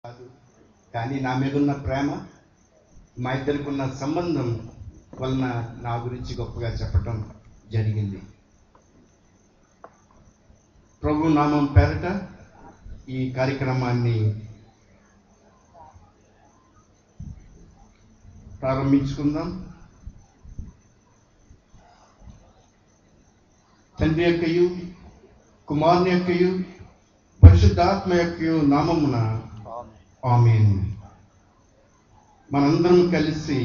కాదు కానీ నా మీద ఉన్న ప్రేమ మా ఇద్దరికి ఉన్న సంబంధం వలన నా గురించి గొప్పగా చెప్పటం జరిగింది ప్రభు నామం పేరట ఈ కార్యక్రమాన్ని ప్రారంభించుకుందాం తండ్రి యొక్కయు కుమారుని యొక్కయు పరిశుద్ధాత్మ యొక్కయు నామమున ఆమెన్ మనందరం కలిసి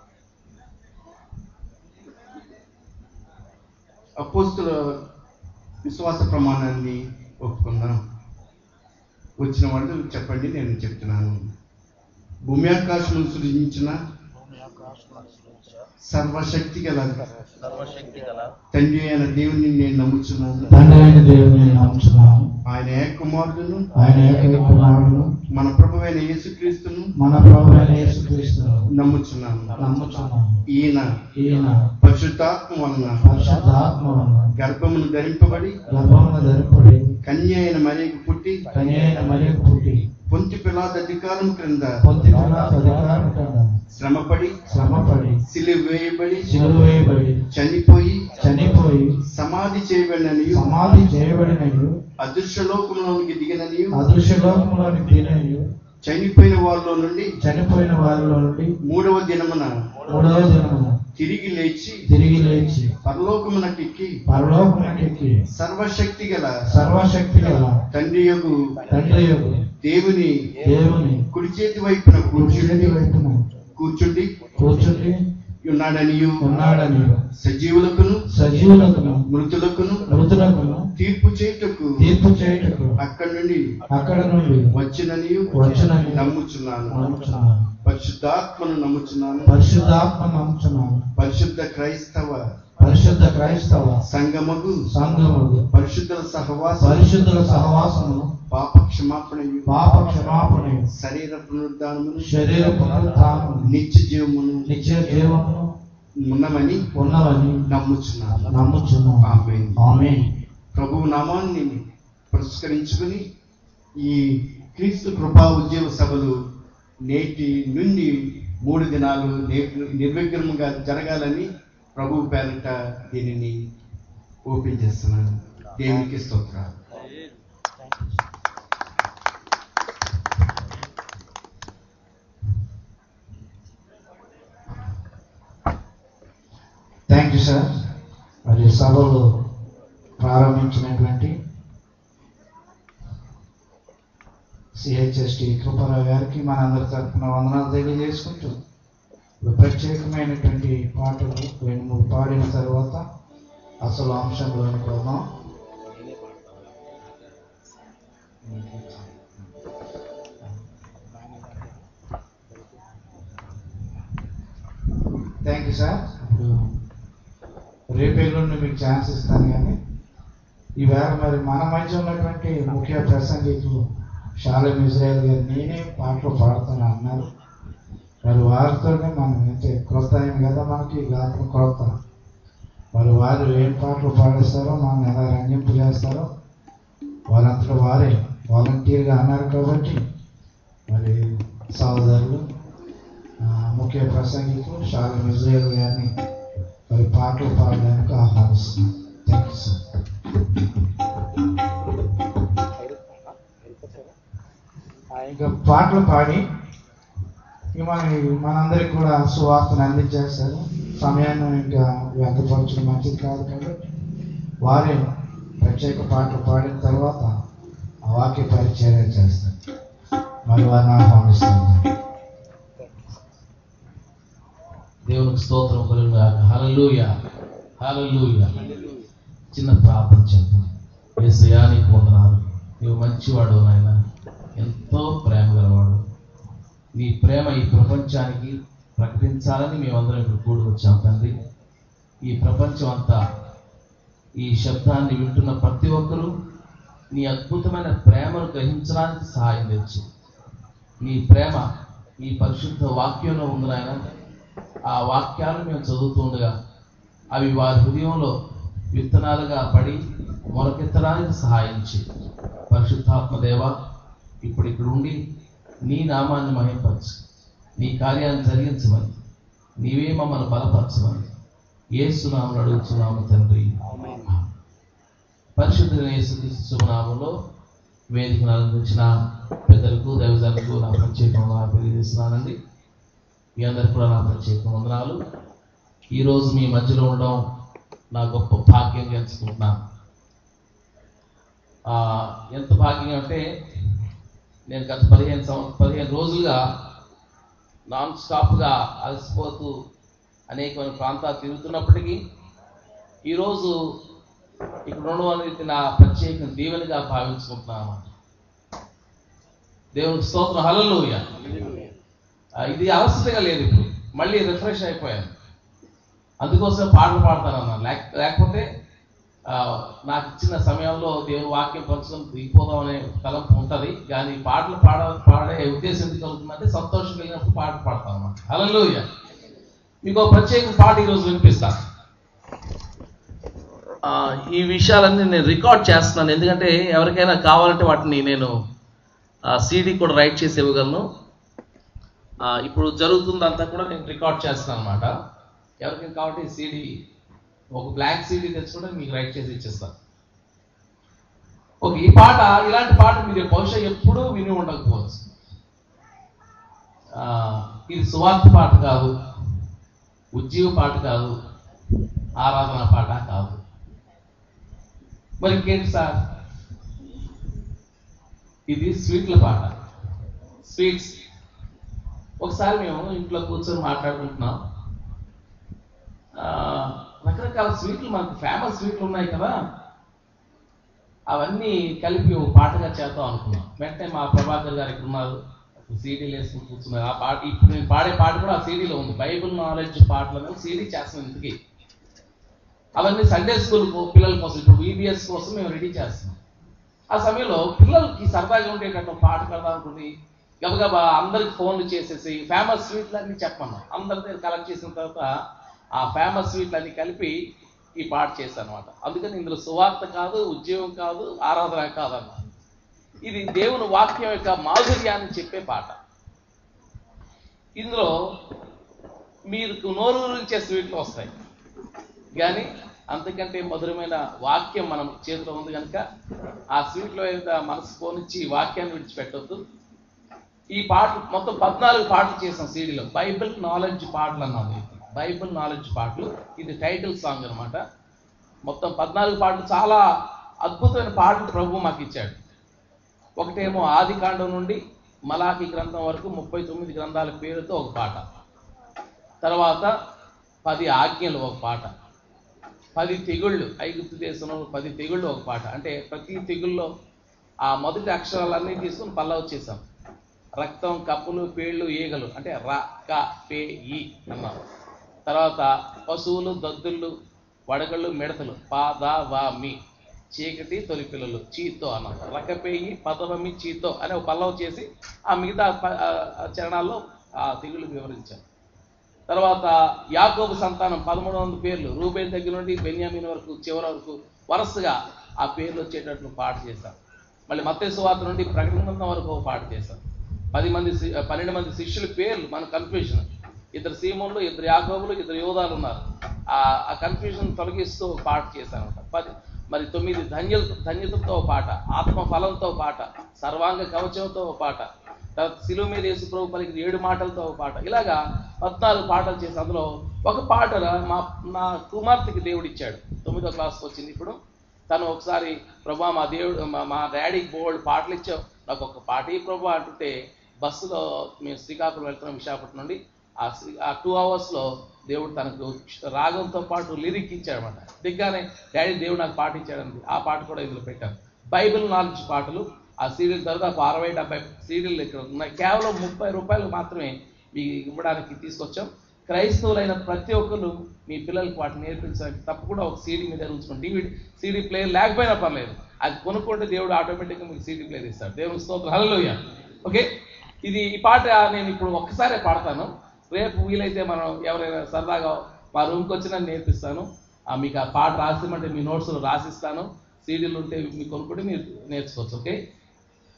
అపోస్తుల విశ్వాస ప్రమాణాన్ని ఒప్పుకుందాం వచ్చిన వాళ్ళు చెప్పండి నేను చెప్తున్నాను భూమి ఆకాశం సృజించిన భూమి ఆకాశములను సృజించిన సర్వశక్తి గల సర్వశక్తి గల తండ్రి అయిన దేవుని నేను నమ్ముచున్నాను తండ్రి అయిన దేవుని నమ్ముచున్నాము ఆయన ఏక కుమారుడును ఆయన ఏకైక కుమారుడు మన ప్రభు అయిన యేసుక్రీస్తును మన ప్రభు అయిన యేసుక్రీస్తును నమ్ముచున్నాను నమ్ముచున్నాము ఈయన ఈయన పరిశుద్ధాత్మ వలన పరిశుద్ధాత్మ వలన గర్భమును ధరింపబడి గర్భమున ధరింపడి కన్య అయిన మరియకు పుట్టి కన్య అయిన మరియకు పుట్టి పొంతి పిలాద అధికారం క్రింద పొంది పిలాతు అధికారం కింద శ్రమపడి శ్రమపడి సిలువ వేయబడి సిలువ వేయబడి చనిపోయి చనిపోయి సమాధి చేయబడిననియు సమాధి చేయబడినయు అదృశ్యలోకంలోనికి దిగిననియు అదృశ్య లోకంలోని దీనయు చనిపోయిన వాళ్ళలో నుండి చనిపోయిన వారిలో నుండి మూడవ దినమున మూడవ దినమున తిరిగి లేచి తిరిగి లేచి పరలోకమునకెక్కి పరలోకమునకెక్కి సర్వశక్తి గల సర్వశక్తి గల తండ్రి యొగు తండ్రి యొక్క దేవుని దేవుని కుడి చేతి వైపున కుడి కూర్చుండి వైపున కూర్చుండి కూర్చుండి ఉన్నాడనియు ఉన్నాడని సజీవులకును సజీవులకును మృతులకును మృతులకును తీర్పు చేయుటకు తీర్పు చేయుటకు అక్కడి నుండి అక్కడ నుండి వచ్చిననియు వచ్చునని నమ్ముచున్నాను నమ్ముచున్నాను పరిశుద్ధాత్మను నమ్ముచున్నాను పరిశుద్ధాత్మ నమ్ముచున్నాను పరిశుద్ధ క్రైస్తవ పరిశుద్ధ క్రైస్తవ సంగమగు సంఘములు పరిశుద్ధుల సహవాస పరిశుద్ధుల సహవాసము పాప క్షమాపణయు పాప క్షమాపణ శరీర పునరుద్ధానమును శరీర పునరుత్థానము నిత్య జీవమును నిత్య జీవమును ఉన్నవని ఉన్నవని నమ్ముచున్నాను నమ్ముచున్నాను ఆమేన్. ఆమేన్ ప్రభువు నామాన్ని పురస్కరించుకుని ఈ క్రీస్తు కృపా ఉద్యోగ సభలు నేటి నుండి మూడు దినాలు నే- నిర్విఘ్నముగా జరగాలని ప్రభు పేరిట దీనిని ఓపెన్ చేస్తున్నాను దేవునికి స్తోత్రాలు థ్యాంక్ యూ సార్ మరి సభలు ప్రారంభించినటువంటి సిహెచ్ఎస్టి కృపారావు గారికి మనందరి తరఫున వందనాలు తెలియజేసుకుంటూ ఇప్పుడు ప్రత్యేకమైనటువంటి పాటలు రెండు మూడు పాడిన తర్వాత అసలు అంశంలోనికి పోదాం థ్యాంక్ యూ సార్ ఇప్పుడు రేపేళ్ళుండి మీకు ఛాన్స్ ఇస్తాను కానీ ఈవేళ మరి మన మధ్య ఉన్నటువంటి ముఖ్య ప్రసంగికులు షాలం ఇజ్రాయల్ గారు నేనే పాటలు పాడుతాను అన్నారు మరి వారితోనే మనం అయితే క్రొత్త అయింది కదా మనకి గాత్రం క్రొత్త మరి వారు ఏం పాటలు పాడేస్తారో మనం ఎలా రంజింపు చేస్తారో వారంతటా వారే వాలంటీర్గా అన్నారు కాబట్టి మరి సహోదరులు ఆ, ముఖ్య ప్రసంగికులు షాలం ఇజ్రాయల్ గారిని మరి పాటలు పాడడానికి ఆహ్వానిస్తున్నాను థ్యాంక్ యూ సార్ ఇంకా పాటలు పాడి ఇక మన మనందరికి కూడా సువార్తను అందించేస్తారు సమయాన్ని ఇంకా వ్యర్థపరచడం మంచిది కాదు కాబట్టి వారే ప్రత్యేక పాటలు పాడిన తర్వాత ఆ వాక్య పరిచర్య చేస్తారు మరి వారిని ఆహ్వానిస్తున్నారు దేవునికి స్తోత్రం కలుగుగాక హల్లెలూయా హల్లెలూయా చిన్న ప్రార్థన చేద్దాం యేసయ్యా నీకు వందనాలు నీవు మంచివాడు నాయన ఎంతో ప్రేమ గలవాడు నీ ప్రేమ ఈ ప్రపంచానికి ప్రకటించాలని మేమందరం ఇక్కడ కూడి వచ్చాం తండ్రి ఈ ప్రపంచం అంతా ఈ శబ్దాన్ని వింటున్న ప్రతి ఒక్కరూ నీ అద్భుతమైన ప్రేమను గ్రహించడానికి సహాయం తెచ్చు నీ ప్రేమ ఈ పరిశుద్ధ వాక్యంలో ఉంది నాయన ఆ వాక్యాలు మేము చదువుతుండగా అవి వారి హృదయంలో విత్తనాలుగా పడి మొలకెత్తడానికి సహాయించి పరిశుద్ధాత్మ దేవ ఇప్పుడు ఇక్కడ ఉండి నీ నామాన్ని మహింపరచు నీ కార్యాన్ని జరిగించమని నీవే మమ్మల్ని బలపరచమని ఏసునామని అడుగుతున్నాము తండ్రి పరిశుద్ధులైన యేసుక్రీస్తు శుభనామంలో వేదికను అందించిన పెద్దలకు దైవజనులకు నా ప్రత్యేకంగా తెలియజేస్తున్నానండి మీ అందరికి కూడా నా ప్రత్యేక వందనాలు ఈరోజు మీ మధ్యలో ఉండడం నా గొప్ప భాగ్యంగా ఎంచుకుంటున్నాను ఆ, ఎంత భాగ్యం అంటే నేను గత పదిహేను సంవ పదిహేను రోజులుగా నాన్ స్టాప్గా అలసిపోతూ అనేకమైన ప్రాంతాలు తిరుగుతున్నప్పటికీ ఈరోజు ఇక్కడ ఉండడం అనేది నా ప్రత్యేక దీవెనగా భావించుకుంటున్నాను దేవునికి స్తోత్రం హల్లెలూయ ఆ, ఇది అలసటగా లేదు ఇప్పుడు మళ్ళీ రిఫ్రెష్ అయిపోయాను అందుకోసం పాటలు పాడతానన్నా లేక లేకపోతే ఆ, నాకు ఇచ్చిన సమయంలో దేవుని వాక్యం పంచుకొని దిగిపోదాం అనే తలంపు ఉంటుంది కానీ పాటలు పాడ పాడే ఉద్దేశం ఎందుకు కలుగుతుందంటే సంతోషం కలిగినప్పుడు పాటలు పాడతాను అన్నమాట హల్లెలూయ మీకు ఒక ప్రత్యేక పాట ఈరోజు వినిపిస్తా ఆ, ఈ విషయాలన్నీ నేను రికార్డ్ చేస్తున్నాను ఎందుకంటే ఎవరికైనా కావాలంటే వాటిని నేను సీడీ కూడా రైట్ చేసి ఇవ్వగలను ఆ, ఇప్పుడు జరుగుతుందంతా కూడా నేను రికార్డ్ చేస్తున్నాను అనమాట ఎవరికైనా కాబట్టి సీడీ ఒక బ్లాక్ సీడీ తెచ్చుకుంటే మీకు రైట్ చేసి ఇచ్చేస్తాను ఓకే ఈ పాట ఇలాంటి పాట మీరు బహుశా ఎప్పుడూ విని ఉండకపోవచ్చు ఆ, ఇది సువార్త పాట కాదు ఉద్యోగ పాట కాదు ఆరాధన పాట కాదు మరి ఇంకేంటి సార్ ఇది స్వీట్ల పాట స్వీట్స్ ఒకసారి మేము ఇంట్లో కూర్చొని మాట్లాడుకుంటున్నాం ఆ, రకరకాల స్వీట్లు మనకు ఫేమస్ స్వీట్లు ఉన్నాయి కదా అవన్నీ కలిపి ఒక పాటగా చేద్దాం అనుకున్నాం వెంటనే మా ప్రభాకర్ గారు ఇక్కడ ఉన్నారు సీడీలు వేసుకుని కూర్చున్నారు ఆ పాట ఇప్పుడు నేను పాడే పాట కూడా ఆ సీడీలో ఉంది బైబిల్ నాలెడ్జ్ పాటలు అనేది సీడీ చేస్తున్నాం ఇంతకీ అవన్నీ సండే స్కూల్ పిల్లల కోసం ఇప్పుడు వీబీఎస్ కోసం మేము రెడీ చేస్తున్నాం ఆ సమయంలో పిల్లలకి సరదాగా ఉండేటట్టు ఒక పాట కడదాం అనుకుని గబగబా అందరికి ఫోన్లు చేసేసి ఫేమస్ స్వీట్లన్నీ చెప్పమన్నాం అందరి దగ్గర కలెక్ట్ చేసిన తర్వాత ఆ ఫేమస్ స్వీట్లన్నీ కలిపి ఈ పాట చేశాను అనమాట అందుకని ఇందులో సువార్త కాదు ఉద్యోగం కాదు ఆరాధన కాదన్న ఇది దేవుని వాక్యం యొక్క మాధుర్యాన్ని చెప్పే పాట ఇందులో మీరు నోరూరించే స్వీట్లు వస్తాయి కానీ అంతకంటే మధురమైన వాక్యం మనం చేతిలో ఉంది కనుక ఆ స్వీట్లో ఏదో మనసు పోనిచ్చి ఈ వాక్యాన్ని విడిచిపెట్టొద్దు ఈ పాటలు మొత్తం పద్నాలుగు పాటలు చేసాం సీడీలో బైబిల్ నాలెడ్జ్ పాటలు అన్నాం ఇది బైబిల్ నాలెడ్జ్ పాటలు ఇది టైటిల్ సాంగ్ అన్నమాట మొత్తం పద్నాలుగు పాటలు చాలా అద్భుతమైన పాటలు ప్రభు మాకు ఇచ్చాడు ఒకటేమో ఆది కాండం నుండి మలాకి గ్రంథం వరకు ముప్పై తొమ్మిది గ్రంథాల పేరుతో ఒక పాట తర్వాత పది ఆజ్ఞలు ఒక పాట పది తెగుళ్ళు ఐగుప్తు దేశంలో పది తెగుళ్ళు ఒక పాట అంటే ప్రతి తెగుల్లో ఆ మొదటి అక్షరాలన్నీ తీసుకుని పల్లవ చేసాం రక్తం కప్పులు పేళ్ళు ఈగలు అంటే ర క పే ఈ అన్నాం తర్వాత పశువులు దద్దుళ్ళు వడగళ్ళు మిడతలు పా దా వా మీ చీకటి తొలి పిల్లలు చీతో అన్నాం రకపేయి పదవమి చీతో అనే ఒక పల్లవ చేసి ఆ మిగతా ప- ఆ- ఆ చరణాల్లో ఆ తెగులు వివరించాం తర్వాత యాకోబు సంతానం పదమూడు వందల పేర్లు రూబేల్ దగ్గర నుండి బెన్యామిన్ వరకు చివరి వరకు వరుసగా ఆ పేర్లు వచ్చేటట్లు పాట చేశాం మళ్ళీ మత్తయి సువార్త నుండి ప్రకటన గ్రంథం వరకు ఒక పాట చేశాం పది మంది శి- పన్నెండు మంది శిష్యుల పేర్లు మన కన్ఫ్యూజన్ ఇద్దరు సీమోన్లు ఇద్దరు యాకోబులు ఇద్దరు యోధాలు ఉన్నారు ఆ ఆ కన్ఫ్యూజన్ తొలగిస్తూ ఒక పాట చేశాను పది మరి తొమ్మిది ధన్య ధన్యతతో ఒక పాట ఆత్మ ఫలంతో ఒక పాట సర్వాంగ కవచంతో ఒక పాట తర్వాత శిలువ మీద యేసు ప్రభు పలికిన ఏడు మాటలతో ఒక పాట ఇలాగా పద్నాలుగు పాటలు చేసి అందులో ఒక పాట మా నా కుమార్తెకి దేవుడు ఇచ్చాడు తొమ్మిదో క్లాస్కి వచ్చింది ఇప్పుడు తను ఒకసారి ప్రభా మా దేవుడు మా మా డాడీకి బోల్డ్ పాటలు ఇచ్చావు నాకు ఒక పాట ఈ ప్రభా అంటుంటే బస్సులో మేము శ్రీకాకుళం వెళ్తున్నాం విశాఖపట్నం నుండి ఆ శ్రీ ఆ టూ అవర్స్లో దేవుడు తనకు రాగంతో పాటు లిరిక్ ఇచ్చాడనమాట దిగ్గానే డాడీ దేవుడు నాకు పాట ఇచ్చాడండి ఆ పాట కూడా ఇందులో పెట్టాను బైబిల్ నాలెడ్జ్ పాటలు ఆ సీరియల్ దాదాపు అరవై డెబ్బై సీరియల్ ఇక్కడ ఉన్నాయి కేవలం ముప్పై రూపాయలు మాత్రమే మీకు ఇవ్వడానికి తీసుకొచ్చాం క్రైస్తవులైన ప్రతి ఒక్కరు మీ పిల్లలకి వాటిని నేర్పించడానికి తప్పకుండా ఒక సీడీ మీద ఉంచుకోండి డివిడి సీడీ ప్లేయర్ లేకపోయినా పర్లేదు అది కొనుక్కుంటే దేవుడు ఆటోమేటిక్గా మీకు సీడీ ప్లేయర్ ఇస్తాడు దేవుని స్తోత్రం హల్లెలూయా ఓకే ఇది ఈ పాట నేను ఇప్పుడు ఒక్కసారే పాడతాను రేపు వీలైతే మనం ఎవరైనా సరదాగా మా రూమ్కి వచ్చినా నేర్పిస్తాను ఆ మీకు ఆ పాట రాసిమంటే మీ నోట్స్లో రాసిస్తాను సీడీలు ఉంటే మీకు కొనుక్కుంటే మీరు నేర్చుకోవచ్చు ఓకే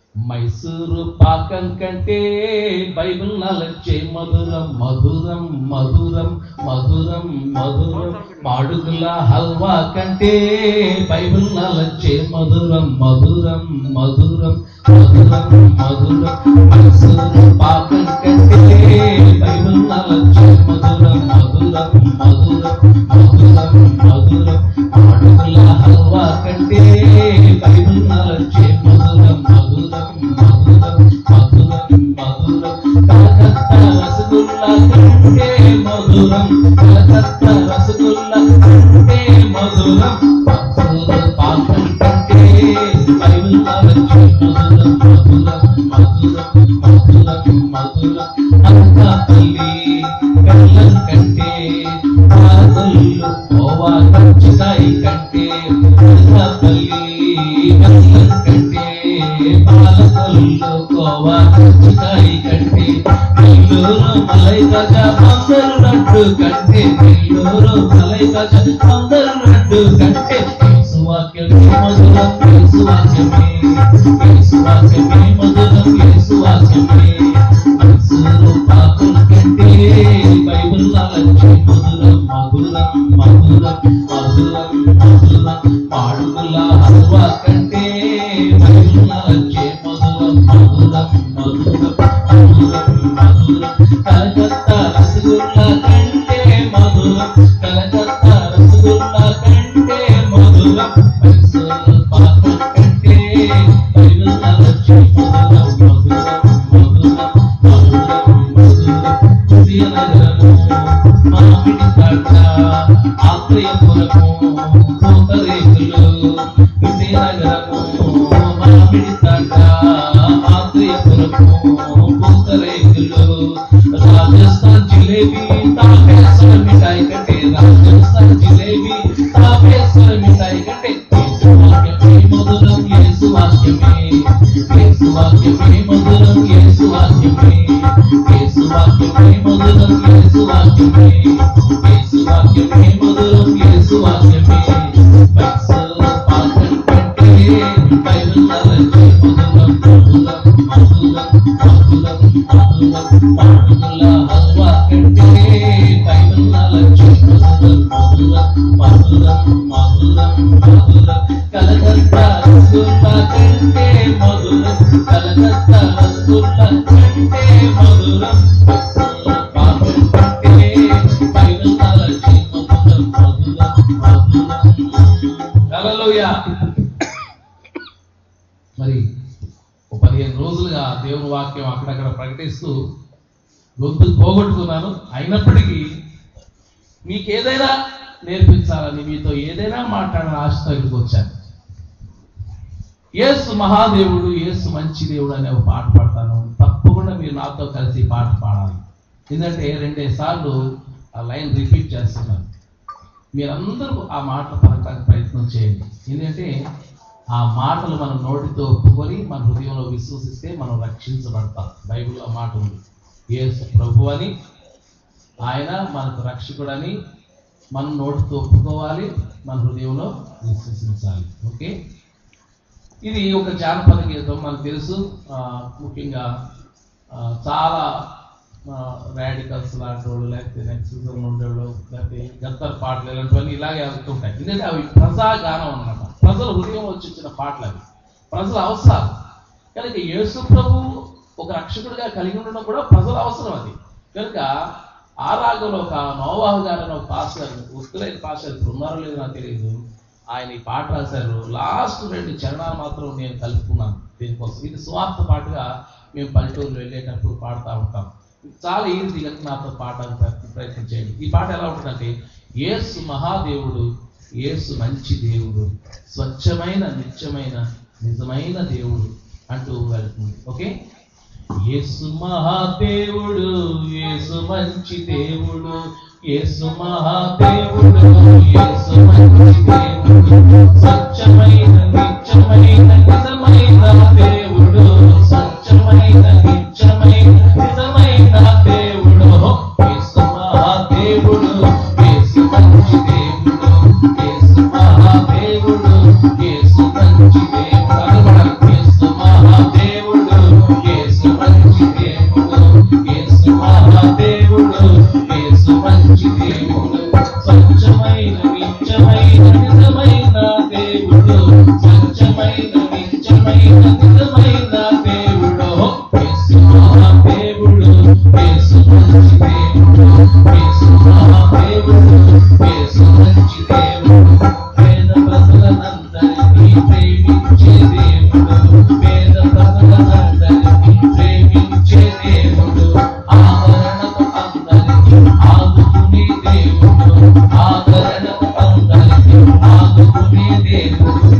మైసూరు పాకం కంటే బైబిల్ నలచే మధురం మధురం మధురం మధురం మధురం మాడుగుల హల్వా కంటే బైబిల్ నలచే మధురం మధురం మధురం మధురం మధురం మైసూరు పాకం కంటే బైబిల్ నలచే మధురం మధురం మధురం మధురం మధురం మాడుగుల హల్వా కంటే బైబిల్ నలచే మధురం మధురం మధురం మధురం మధురం కలకత్తా రసగుల్లా కంటే మధురం కలకత్తా రసగుల్లా కంటే మధురం మధుర పాకం కంటే బైబిల్ నలచే మధురం మధురం మధురం మధురం మధురం అనకాపల్లి కళ్ళం కంటే పాదల్లో కోవా కచ్చికాయ కంటే అనకాపల్లి కళ్ళం కంటే పాలకొల్లు కోవా కచ్చికాయ కంటే నెల్లూరు మలై గజా అందరు నడ్డు కంటే నెల్లూరు మలై గజా అందరు నడ్డు కంటే యేసువాక్యమే మధురం యేసువాక్యమే యేసువాక్యమే మధురం యేసువాక్యమే మైసూరు పాకుల కంటే బైబిల్ నలచే మధురం మధురం మధురం మధురం మధురం పాడుగుల హల్వా కంటే బైబిల్ నలచే మధురం మధురం మధురం మధురం మధురం కలకత్తా రసగుల్లా కంటే మధురం కలకత్తా రసగుల్లా కంటే మధురం మైసూరు పాకం కంటే బైబిల్ నలచే మధురం మధురం మధురం మధురం మధురం విజయనగరము మామిడి తోట ఆత్రేయపురము పూతరేకులు విజయనగరము మామిడి తోట ఆత్రేయపురము పూతరేకులు రాజస్థాన్ జిలేబీ తాపేశ్వర మిఠాయి కంటే రాజస్థాన్ జిలేబీ తాపేశ్వర మిఠాయి కంటే యేసు వాక్యమే మధురం యేసు వాక్యమే యేసు వాక్యమే మధురం యేసు వాక్యమే యేసు వాక్యమే మధురం యేసు వాక్యమే యేసు వాక్యమే మధురం యేసు వాక్యమే మైసూరు పాకం కంటే బైబిల్ నలచే మధురం మధురం మధురం మధురం మధురం పాడుగుల హల్వా కంటే బైబిల్ నలచే మధురం మధురం మధురం మధురం మధురం కలకత్తా రసగుల్లా కంటే మధురం కలకత్తా రసగుల్లా కంటే మధురం మైసూరు పాకం కంటే బైబిల్ నలచే మధురం మధురం మధురం హల్లెలూయా మరి ఓ పదిహేను రోజులుగా దేవుని వాక్యం అక్కడక్కడ ప్రకటిస్తూ గొంతు పోగొట్టుకున్నాను అయినప్పటికీ మీకు ఏదైనా నేర్పించాలని మీతో ఏదైనా మాట్లాడాలని ఆశతో ఇక్కడికి వచ్చాను యేసు మహాదేవుడు యేసు మంచి దేవుడు అనే ఒక పాట పాడతాను తప్పకుండా మీరు నాతో కలిసి ఈ పాట పాడాలి ఎందుకంటే రెండే సార్లు ఆ లైన్ రిపీట్ చేస్తున్నాను మీరందరూ ఆ మాటలు పలకడానికి ప్రయత్నం చేయండి ఎందుకంటే ఆ మాటలు మన నోటితో ఒప్పుకొని మన హృదయంలో విశ్వసిస్తే మనం రక్షించబడతాం బైబిల్లో ఆ మాట ఉంది యేసు ప్రభు అని ఆయన మనకు రక్షకుడని మనం నోటితో ఒప్పుకోవాలి మన హృదయంలో విశ్వసించాలి ఓకే ఇది ఒక జానపద గీతం మనకు తెలుసు ఆ, ముఖ్యంగా ఆ, చాలా రాడికల్స్ లాంటి వాళ్ళు లేకపోతే నెక్సిజం ఉండేవాళ్ళు లేకపోతే గద్దర్ పాటలు ఇలాంటివన్నీ ఇలాగే వెళ్తుంటాయి ఎందుకంటే అవి ప్రజాగానం అన్నమాట ప్రజల హృదయం వచ్చి వచ్చిన పాటలు అవి ప్రజల అవసరాలు కనుక యేసు ప్రభు ఒక రక్షకుడిగా కలిగి ఉండడం కూడా ప్రజల అవసరం అది కనుక ఆ రాగంలో ఒక నోవాహు గారు అని ఒక పాస్టర్ ఉత్తరైన పాస్టర్ ఇప్పుడు ఉన్నారో లేదో నాకు తెలియదు ఆయన ఈ పాట రాశారు లాస్ట్ రెండు చరణాలు మాత్రం నేను కలుపుకున్నాను దీనికోసం ఇది స్వార్థ పాటగా మేము పల్లెటూరులో వెళ్ళేటప్పుడు పాడుతూ ఉంటాం చాలా ఈజీగా నాతో పాడడానికి ప్రయత్నం చేయండి ఈ పాట ఎలా ఉంటుందంటే యేసు మహాదేవుడు యేసు మంచి దేవుడు స్వచ్ఛమైన నిత్యమైన నిజమైన దేవుడు అంటూ వెళ్తుంది ఓకే యేసు మహాదేవుడు యేసు మంచి దేవుడు యేసు మహాదేవుడు యేసు మంచి దేవుడు స్వచ్ఛమైన నిత్యమైన నిజమైన దేవుడు స్వచ్ఛమైన నిత్యమైన నిజమైన దేవుడు యేసు మహాదేవుడు యేసు మంచి దేవుడు యేసు మహాదేవుడు యేసు మంచి దేవుడు అనుకోవడానికి యేసు మహాదేవుడు మంచి దేవుడు యేసు మహాదేవుడు యేసు మంచి దేవుడు పేద ప్రజలందరినీ ప్రేమించే దేవుడు పేద ప్రజలందరినీ ప్రేమించే దేవుడు ఆదరణకు అందరినీ ఆదుకునే దేవుడు ఆదరణకు అందరినీ ఆదుకునే దేవుడు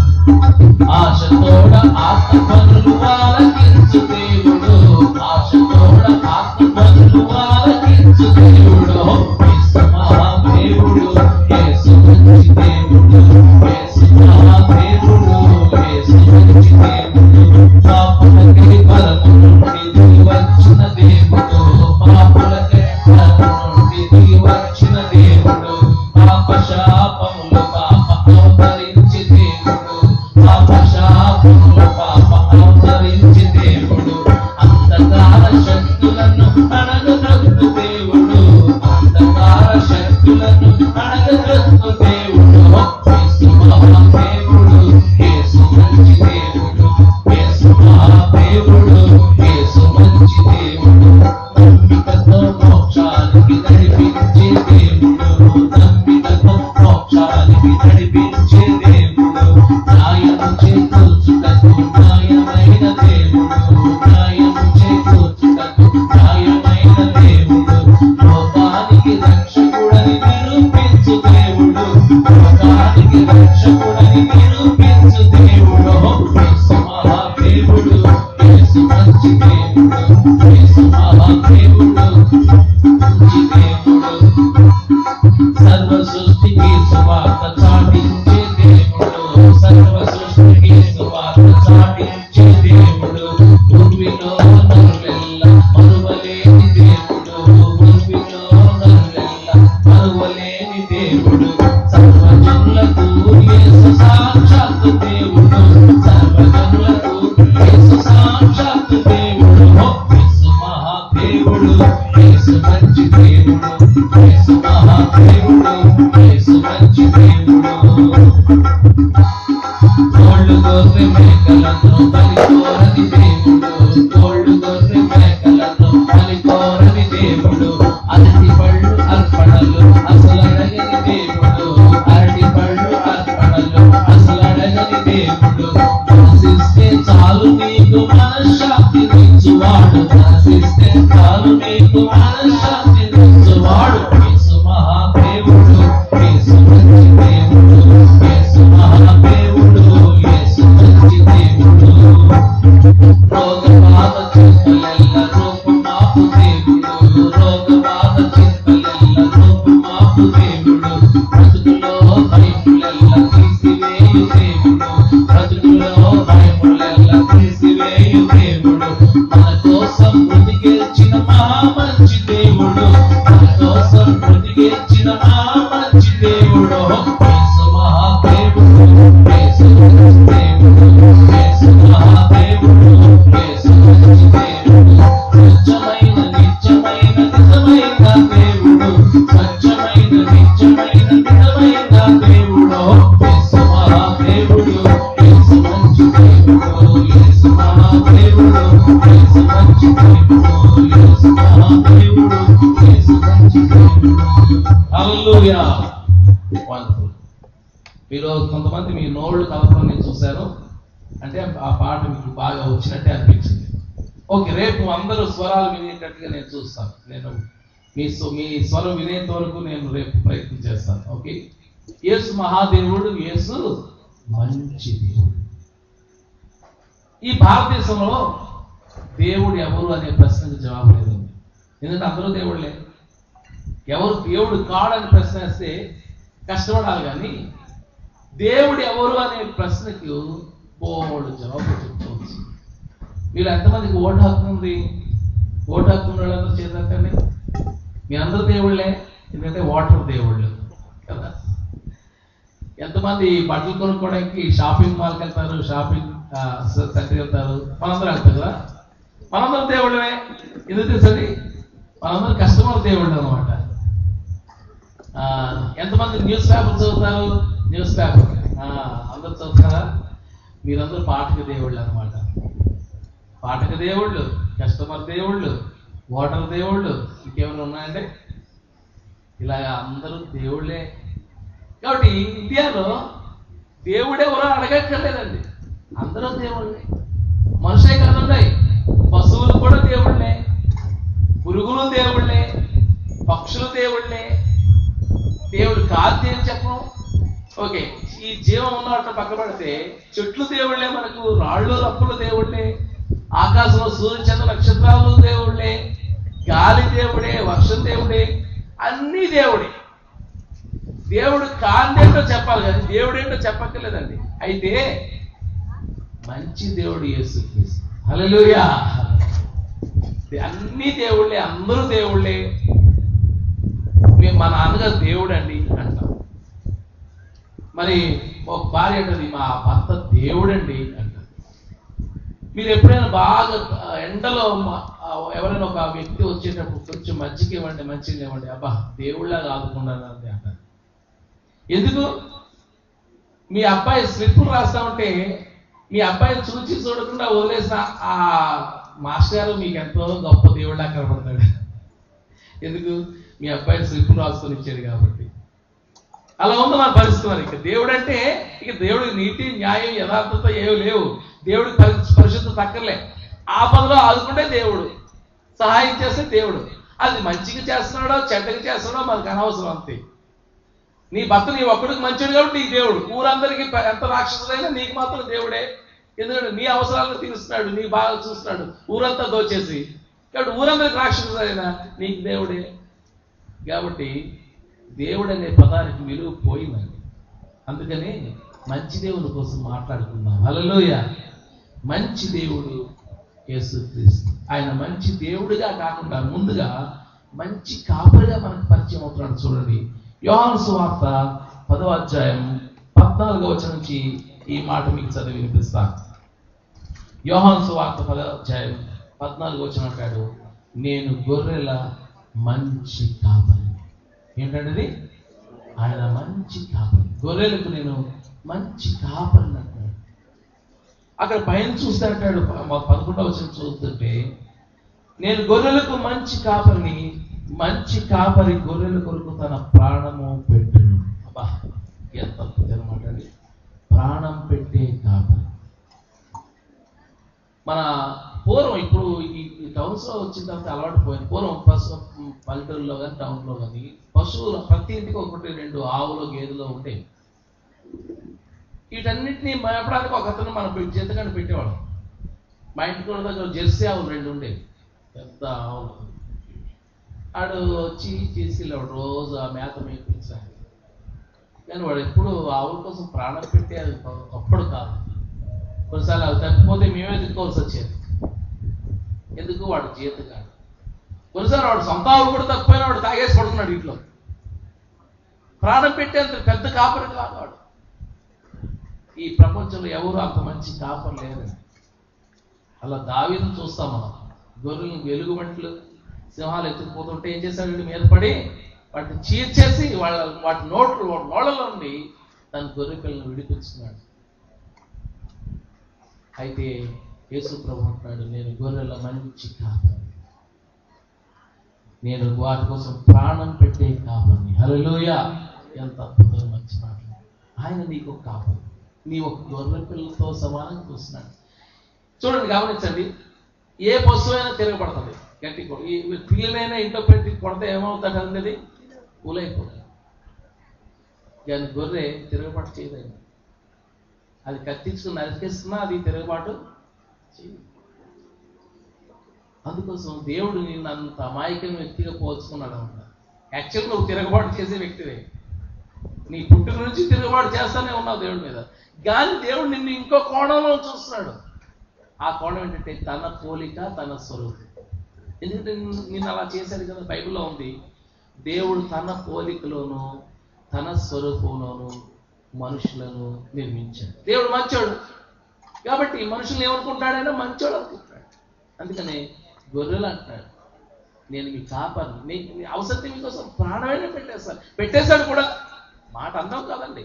ఆశతోడ ఆత్మపనులు ఆలకించు దేవుడు ఆశతోడ ఆత్మపనులు ఆలకించు దేవుడు యేసు మహాదేవుడు యేసు మంచి దేవుడు యేసు మహాదేవుడు యేసు మంచి దేవుడు పాపులకై బలము నుండి దిగి వచ్చిన దేవుడు పాపులకై బలము నుండి దిగి వచ్చిన దేవుడు పాప శాపములు పాప అవతరించి దేవుడు పాప శాపములు పాప అవతరించి దేవుడు అంధకార శక్తులను అణగదొక్కు దేవుడు అంధకార శక్తులను అణగదొక్కు దేవుడు యేసు మహాదేవుడు యేసు మంచి దేవుడు యేసు మహాదేవుడు యేసు మంచి దేవుడు నమ్మికతో మోక్షానికి నడిపించే దేవుడు నమ్మికతో మోక్షానికి నడిపించే దేవుడు న్యాయము చేకూర్చుటకు న్యాయమైన దేవుడు న్యాయము చేకూర్చుటకు న్యాయమైన దేవుడు లోకానికి రక్షకుడని నిరూపించు దేవుడు లోకానికి రక్షకుడని నిరూపించు దేవుడు యేసు మహాదేవుడు యేసు మంచి దేవుడు యేసు మహాదేవుడు మంచి దేవుడు సర్వ సృష్టికి సువార్త చాటించే దేవుడు సర్వ సృష్టికి సువార్త చాటించే దేవుడు భూమిలో నరులెల్ల మరువలేని దేవుడు భూమిలో నరులెల్ల మరువలేని దేవుడు సర్వజనులకు యేసు సాక్షాత్తు దేవుడు సర్వజనులకు యేసు సాక్షాత్తు దేవుడు యేసు మహాదేవుడు యేసు మంచి దేవుడు యేసు మహాదేవుడు యేసు మంచి దేవుడు తోళ్ళు గొర్రె మేకలను బలికోరని దేవుడు తోళ్ళు గొర్రె మేకలను బలికోరని దేవుడు అరటి పళ్ళు అర్పణలు అసలు అడగని దేవుడు అరటి పళ్ళు అర్పణలు అసలు అడగని దేవుడు మనసిస్తే చాలు నీకు మనశ్శాంతి నిచ్చువాడు మనసిస్తే చాలు నీకు మనశ్శాంతి నిచ్చువాడు యేసు మహాదేవుడు యేసు మంచి దేవుడు యేసు మహాదేవుడు యేసు మంచి దేవుడు రోగ బాధ చింతలెల్ల రూపు మాపు దేవుడు రోగ బాధ చింతలెల్ల రూపు మాపు దేవుడు బ్రతుకులో భయములెల్ల తీసివేయు దేవుడు బ్రతుకులో భయములెల్ల తీసివేయు దేవుడు మన కోసం మృతి గెలిచిన మహా మంచి దేవుడు మన కోసం మృతి గెలిచిన మహా మంచి దేవుడు యేసు మహాదేవుడు యేసు మంచి దేవుడు యేసు మహాదేవుడు యేసు మంచి దేవుడు స్వచ్ఛమైన నిత్యమైన నిజమైన దేవుడు స్వచ్ఛమైన నిత్యమైన నిజమైన దేవుడు యేసు మహాదేవుడు యేసు మంచి దేవుడు యేసు మహాదేవుడు యేసు మంచి దేవుడు యేసు మహాదేవుడు యేసు మంచి దేవుడు హల్లెలూయా వండర్ఫుల్ మీరు కొంతమంది మీ నోళ్ళు కలపడం నేను చూశాను అంటే ఆ పాట మీకు బాగా వచ్చినట్టే అనిపించింది ఓకే రేపు అందరూ స్వరాలు వినేటట్టుగా నేను చూస్తాను నేను మీ స్వ- మీ స్వరం వినేంత వరకు నేను రేపు ప్రయత్నం చేస్తాను ఓకే యేసు మహాదేవుడు యేసు మంచి దేవుడు ఈ భారతదేశంలో దేవుడు ఎవరు అనే ప్రశ్నకు జవాబు లేదు ఎందుకంటే అందరూ దేవుళ్ళే ఎవరు దేవుడు కాడని ప్రశ్న వేస్తే కష్టపడాలి కానీ దేవుడు ఎవరు అనే ప్రశ్నకు బోడు జవాబు చెప్పుకోవచ్చు మీరు ఎంతమందికి ఓటు హక్కు ఉంది ఓటు హక్కు ఉన్న వాళ్ళందరూ చేతండి మీ అందరూ దేవుళ్ళే ఎందుకంటే ఓటర్ దేవుళ్ళు కదా ఎంతమంది బట్టలు కొనుక్కోవడానికి షాపింగ్ మాల్కి వెళ్తారు షాపింగ్ సెంటర్కి వెళ్తారు మనందరం వెళ్తాం కదా మనందరం దేవుళ్ళమే ఎందుకు తెలుసండి మనందరం కస్టమర్ దేవుళ్ళు అనమాట ఎంతమంది న్యూస్ పేపర్ చదువుతారు న్యూస్ పేపర్ అందరు చదువుతారా మీరందరూ పాఠక దేవుళ్ళు అనమాట పాఠక దేవుళ్ళు కస్టమర్ దేవుళ్ళు ఓటర్ దేవుళ్ళు ఇంకేమైనా ఉన్నాయంటే ఇలాగ అందరూ దేవుళ్ళే కాబట్టి ఇండియాలో దేవుడు ఎవరో అడగక్కర్లేదండి అందరూ దేవుళ్ళే మనుషే కదండి పశువులు కూడా దేవుళ్ళే పురుగులు దేవుళ్ళే పక్షులు దేవుళ్ళే దేవుడు కాదు అని చెప్పం ఓకే ఈ జీవం ఉన్నట్టు పక్క పెడితే చెట్లు దేవుళ్ళే మనకు రాళ్ళు రప్పులు దేవుళ్ళే ఆకాశంలో సూర్య చంద్ర నక్షత్రాలు దేవుళ్ళే గాలి దేవుడే వర్షం దేవుడే అన్నీ దేవుడే దేవుడు కాందేంటో చెప్పాలి కానీ దేవుడేంటో చెప్పక్కర్లేదండి అయితే మంచి దేవుడు యేసు హల్లెలూయా అన్ని దేవుళ్ళే అందరూ దేవుళ్ళే మేము మా నాన్నగారు దేవుడు అండి అంటాం మరి ఒక భార్య అంటది మా భర్త దేవుడండి అంటారు మీరు ఎప్పుడైనా బాగా ఆ, ఎండలో మా- ఆ, ఎవరైనా ఒక వ్యక్తి వచ్చేటప్పుడు కొంచెం మజ్జిగ ఇవ్వండి మంచిగా ఇవ్వండి అబ్బా దేవుళ్ళగా ఆదుకున్నాను అంటారు ఎందుకు మీ అబ్బాయి స్లిప్ రాస్తా ఉంటే మీ అబ్బాయిని చూచి చూడకుండా వదిలేసిన ఆ మాస్టర్ గారు మీకు ఎంతో గొప్ప దేవుళ్ళ కనబడతాడు ఎందుకు మీ అబ్బాయిని స్లిప్ రాసుకొని ఇచ్చాడు కాబట్టి అలా ఉంది మన పరిస్థితి మరి ఇక దేవుడు అంటే ఇక దేవుడికి నీతి న్యాయం యథార్థత ఏవి లేవు దేవుడికి పరి- పరిశుద్ధత తక్కర్లే ఆపదలో ఆదుకుంటే దేవుడు సహాయం చేస్తే దేవుడు అది మంచిగా చేస్తున్నాడో చెడ్డగా చేస్తున్నాడో మనకు అనవసరం అంతే నీ భర్త నీ ఒక్కడికి మంచిడు కాబట్టి నీకు దేవుడు ఊరందరికీ ప- ఎంత రాక్షసుడైనా నీకు మాత్రం దేవుడే ఎందుకంటే నీ అవసరాలను తీరుస్తున్నాడు నీ బాగా చూస్తున్నాడు ఊరంతా దోచేసి కాబట్టి ఊరందరికి రాక్షసుడైనా నీకు దేవుడే కాబట్టి దేవుడు అనే పదానికి విలువ పోయిందండి అందుకని మంచి దేవుని కోసం మాట్లాడుకుందాం హల్లెలూయ మంచి దేవుడు యేసుక్రీస్తు ఆయన మంచి దేవుడిగా కాకుండా ముందుగా మంచి కాపరిగా మనకు పరిచయం అవుతున్నాడు చూడండి యోహాను సువార్త పదవ అధ్యాయం పద్నాలుగో వచనం నుంచి ఈ మాట మీకు చదివి వినిపిస్తాను యోహాను సువార్త పదవ అధ్యాయం పద్నాలుగో వచనం అంటాడు నేను గొర్రెల మంచి కాపరి ఏంటంటే ఇది? ఆయన మంచి కాపరి గొర్రెలకు నేను మంచి కాపరిని అంటాడు అక్కడ పైన చూస్తే అంటాడు ప- పదకొండవ వచనం చూస్తుంటే నేను గొర్రెలకు మంచి కాపరిని మంచి కాపరి గొర్రెల కొరకు తన ప్రాణము పెట్టును అబ్బా ఎంత అద్భుతమైన మాట అండి ప్రాణం పెట్టే కాపరి మన పూర్వం ఇప్పుడు ఈ ఈ టౌన్స్ లో వచ్చిన తర్వాత అలవాటు పోయింది పూర్వం పశు పల్లెటూరులో కానీ టౌన్ లో కానీ పశువులు ప్రతి ఇంటికి ఒకటి రెండు ఆవులు గేదెలు ఉండేవి వీటన్నిటిని మేపడానికి ఒక అతను మనం పెట్టి చేతకాన్ని పెట్టేవాడు మా ఇంటి కూడా దగ్గర జెర్సీ ఆవులు రెండు ఉండేవి పెద్ద ఆవులు ఆడు వచ్చి తీసుకెళ్ళేవాడు రోజు ఆ మేత మేపించడానికి కానీ వాడు ఎప్పుడు ఆవుల కోసం ప్రాణం పెట్టి అది అప్పుడు కాదు కొన్నిసార్లు అవి తప్పిపోతే మేమే తిట్టుకోవాల్సి వచ్చేది ఎందుకు వాడు జీతగాడు కొన్నిసార్లు వాడు సొంత ఆవులు కూడా తప్పిపోయినా వాడు తాగేసి పడుతున్నాడు ఇంట్లో ప్రాణం పెట్టేంత పెద్ద కాపరి కాదు వాడు ఈ ప్రపంచంలో ఎవరు అంత మంచి కాపరి లేరు అలా దావీదును చూస్తాం మనం గొర్రెలు వెలుగుబంట్లు సింహాలు ఎత్తుకుపోతుంటే ఏం చేశాడు వీడి మీద పడి వాటిని చీల్చేసి వాళ్ళ వాటి నోట్లు నోళ్ళలో నుండి తన గొర్రె పిల్లలను విడిపించుకున్నాడు అయితే యేసు ప్రభు అంటున్నాడు నేను గొర్రెల మంచి కాపరి నేను వాటి కోసం ప్రాణం పెట్టే కాపరిని హల్లెలూయా ఎంత అద్భుతమైన మంచి మాట ఆయన నీకు ఒక కాపరి నీ ఒక గొర్రె పిల్లలతో సమానంగా చూస్తున్నాడు చూడండి గమనించండి ఏ పశువు అయినా తిరగబడుతుంది గట్టి కొ- ఈ పిల్లలైనా ఇంట్లో పెట్టి కొడితే ఏమవుతాడు అనేది పూలైపోతుంది కానీ గొర్రె తిరగబాటు చేయదండి అది కత్తించుకుని నరికేస్తున్నా అది తిరగబాటు చేయదు అందుకోసం దేవుడు నిన్ను అంత అమాయకమైన వ్యక్తిగా పోల్చుకున్నాడు అనమాట యాక్చువల్ నువ్వు తిరగబాటు చేసే వ్యక్తివే నీ పుట్టుక నుంచి తిరుగుబాటు చేస్తానే ఉన్నావు దేవుడి మీద కానీ దేవుడు నిన్ను ఇంకో కోణంలో చూస్తున్నాడు ఆ కోణం ఏంటంటే తన పోలిక తన స్వరూపం ఎందుకంటే నిన్ను నిన్ను అలా చేశాడు కదా బైబిల్లో ఉంది దేవుడు తన పోలికలోను తన స్వరూపంలోను మనుషులను నిర్మించాడు దేవుడు మంచోడు కాబట్టి మనుషులు ఏమనుకుంటాడైనా మంచోడు అనుకుంటాడు అందుకనే గొర్రెలు అంటున్నాడు నేను మీ కాపాను నీ నీ అవసరం మీకోసం ప్రాణమైనా పెట్టేస్తాను పెట్టేశాడు కూడా మాట అన్నాం కదండి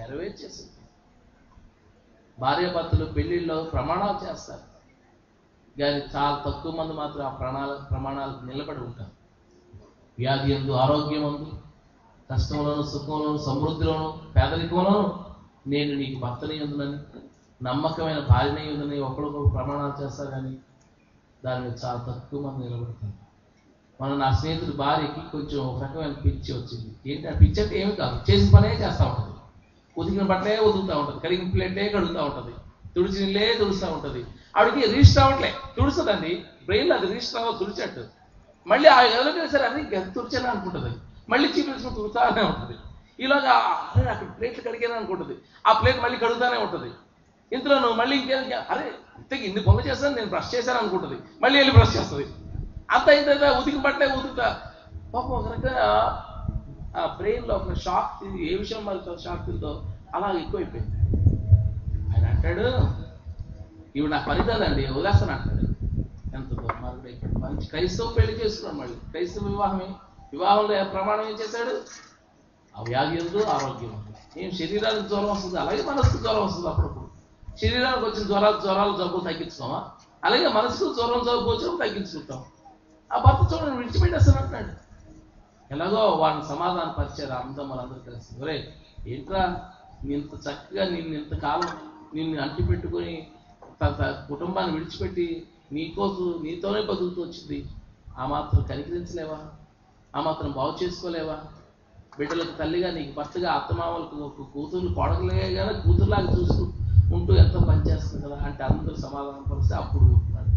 నెరవేర్చేసింది భార్యాభర్తలు పెళ్లిళ్ళలో ప్రమాణాలు చేస్తారు కానీ చాలా తక్కువ మంది మాత్రం ఆ ప్రాణాల ప్రమాణాలకు నిలబడి ఉంటారు వ్యాధి ఎందు ఆరోగ్యం అందు కష్టంలోను సుఖంలోను సమృద్ధిలోను పేదరికంలోను నేను నీకు భర్తని ఉందని నమ్మకమైన భార్యని ఉందని ఒకరికొకరు ప్రమాణాలు చేస్తారు కానీ దాని మీద చాలా తక్కువ మంది నిలబడతారు మన నా స్నేహితుడి భార్యకి కొంచెం ఒక రకమైన పిచ్చి వచ్చింది ఏంటి ఆ పిచ్చి అంటే ఏమి కాదు చేసిన పనే చేస్తూ ఉంటుంది ఉతికిన బట్టలే ఉతుకుతూ ఉంటుంది కడిగిన ప్లేట్లే కడుగుతూ ఉంటుంది తుడిచిన నీళ్ళే తుడుస్తూ ఉంటుంది ఆవిడకి రిజిస్టర్ అవ్వట్లే తుడుస్తుందండి బ్రెయిన్ అది రిజిస్టర్ అవ్వ తుడిచట్టు మళ్ళీ ఆ గదిలోకి సరే అది గది తుడిచాను అనుకుంటుంది మళ్ళీ చీపించుకుని తుడుతానే ఉంటుంది ఇలాగా అరే అక్కడ ప్లేట్లు కడిగాను అనుకుంటుంది ఆ ప్లేట్ మళ్ళీ కడుగుతానే ఉంటుంది ఇందులో నువ్వు మళ్ళీ ఇంకేం అరే ఇంతకి ఇన్ని పనులు చేస్తాను నేను బ్రష్ చేశాను అనుకుంటుంది మళ్ళీ వెళ్ళి బ్రష్ చేస్తుంది అంత అయిన తర్వాత ఉతికి పట్టే ఉతుకుతా పాపం ఒక రకంగా ఆ బ్రెయిన్లో ఒక షాక్ తిరిగి ఏ విషయం మరి షాక్ తిందో అలా ఎక్కువైపోయింది ఆయన అంటాడు ఇవి నాకు పనిదండి వదిలేస్తాను అంటాడు ఎంత దుర్మార్గుడు అయిపోయాడు మంచి క్రైస్తవ పెళ్లి చేసుకున్నాడు మళ్ళీ క్రైస్తవ వివాహమే వివాహంలో ఏ ప్రమాణం ఏం చేశాడు ఆ వ్యాధి ఎందు ఆరోగ్యం ఉంది. ఏం శరీరానికి జ్వరం వస్తుంది అలాగే మనసుకు జ్వరం వస్తుంది అప్పుడప్పుడు శరీరానికి వచ్చిన జ్వరాలు జ్వరాలు జబ్బులు తగ్గించుకోమా అలాగే మనసుకు జ్వరం జబ్బు వచ్చినప్పుడు తగ్గించుకుంటాం ఆ భర్త చూడండి విడిచిపెట్టేస్తాను అంటున్నాడు ఎలాగో వాడిని సమాధాన పరిచారు అందం వాళ్ళందరూ కలిసి ఒరే ఏంట్రా నీ ఇంత చక్కగా నిన్ను ఇంతకాలం నిన్ను అంటి పెట్టుకొని తన తన కుటుంబాన్ని విడిచిపెట్టి నీకోసం నీతోనే బతుకుతూ వచ్చింది ఆ మాత్రం కనికరించలేవా ఆ మాత్రం బాగు చేసుకోలేవా బిడ్డలకు తల్లిగా నీకు భర్తగా అత్తమామలకు ఒక కూతురు కొడకలే కానీ కూతురులాగా చూస్తూ ఉంటూ ఎంతో పనిచేస్తుంది కదా అంటే అందరూ సమాధానం పరిస్తే అప్పుడు ఉంటున్నాడు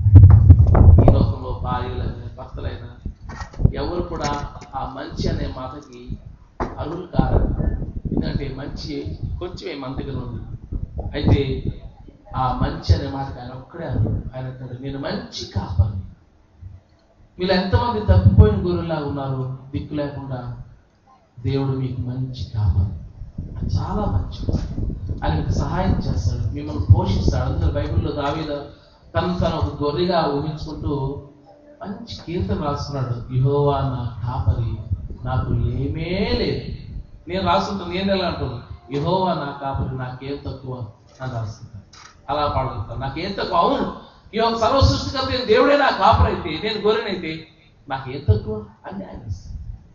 ఈ లోకంలో భార్యలైనా భర్తలైనా ఎవరు కూడా ఆ మంచి అనే మాటకి అర్హులు కారు ఎందుకంటే మంచి కొంచెమే మన దగ్గర ఉంది అయితే ఆ మంచి అనే మాటకి ఆయన ఒక్కడే అర్హుడు ఆయన అంటాడు నేను మంచి కాపాలి మీరు ఎంతమంది తప్పిపోయిన గొర్రెలా ఉన్నారు దిక్కు లేకుండా దేవుడు మీకు మంచి కాపాలి ఆయన చాలా మంచి ఆయన మీకు సహాయం చేస్తాడు మిమ్మల్ని పోషిస్తాడు అందులో బైబిల్లో దావీద తను తను ఒక గొర్రెగా ఊహించుకుంటూ మంచి కీర్తన రాస్తున్నాడు యహోవా నా కాపరి నాకు ఏమీ లేదు నేను రాస్తుంటాను నేను ఎలా అంటున్నాను యహోవా నా కాపరి నాకేం తక్కువ అని రాస్తుంటాను అలా పాడుకుంటాను నాకేం తక్కువ అవును ఈ యొక్క సర్వ సృష్టికర్త అయిన దేవుడే నా కాపరి అయితే నేను గొర్రెనైతే నాకేం తక్కువ అని ఆయన ఇస్తాడు.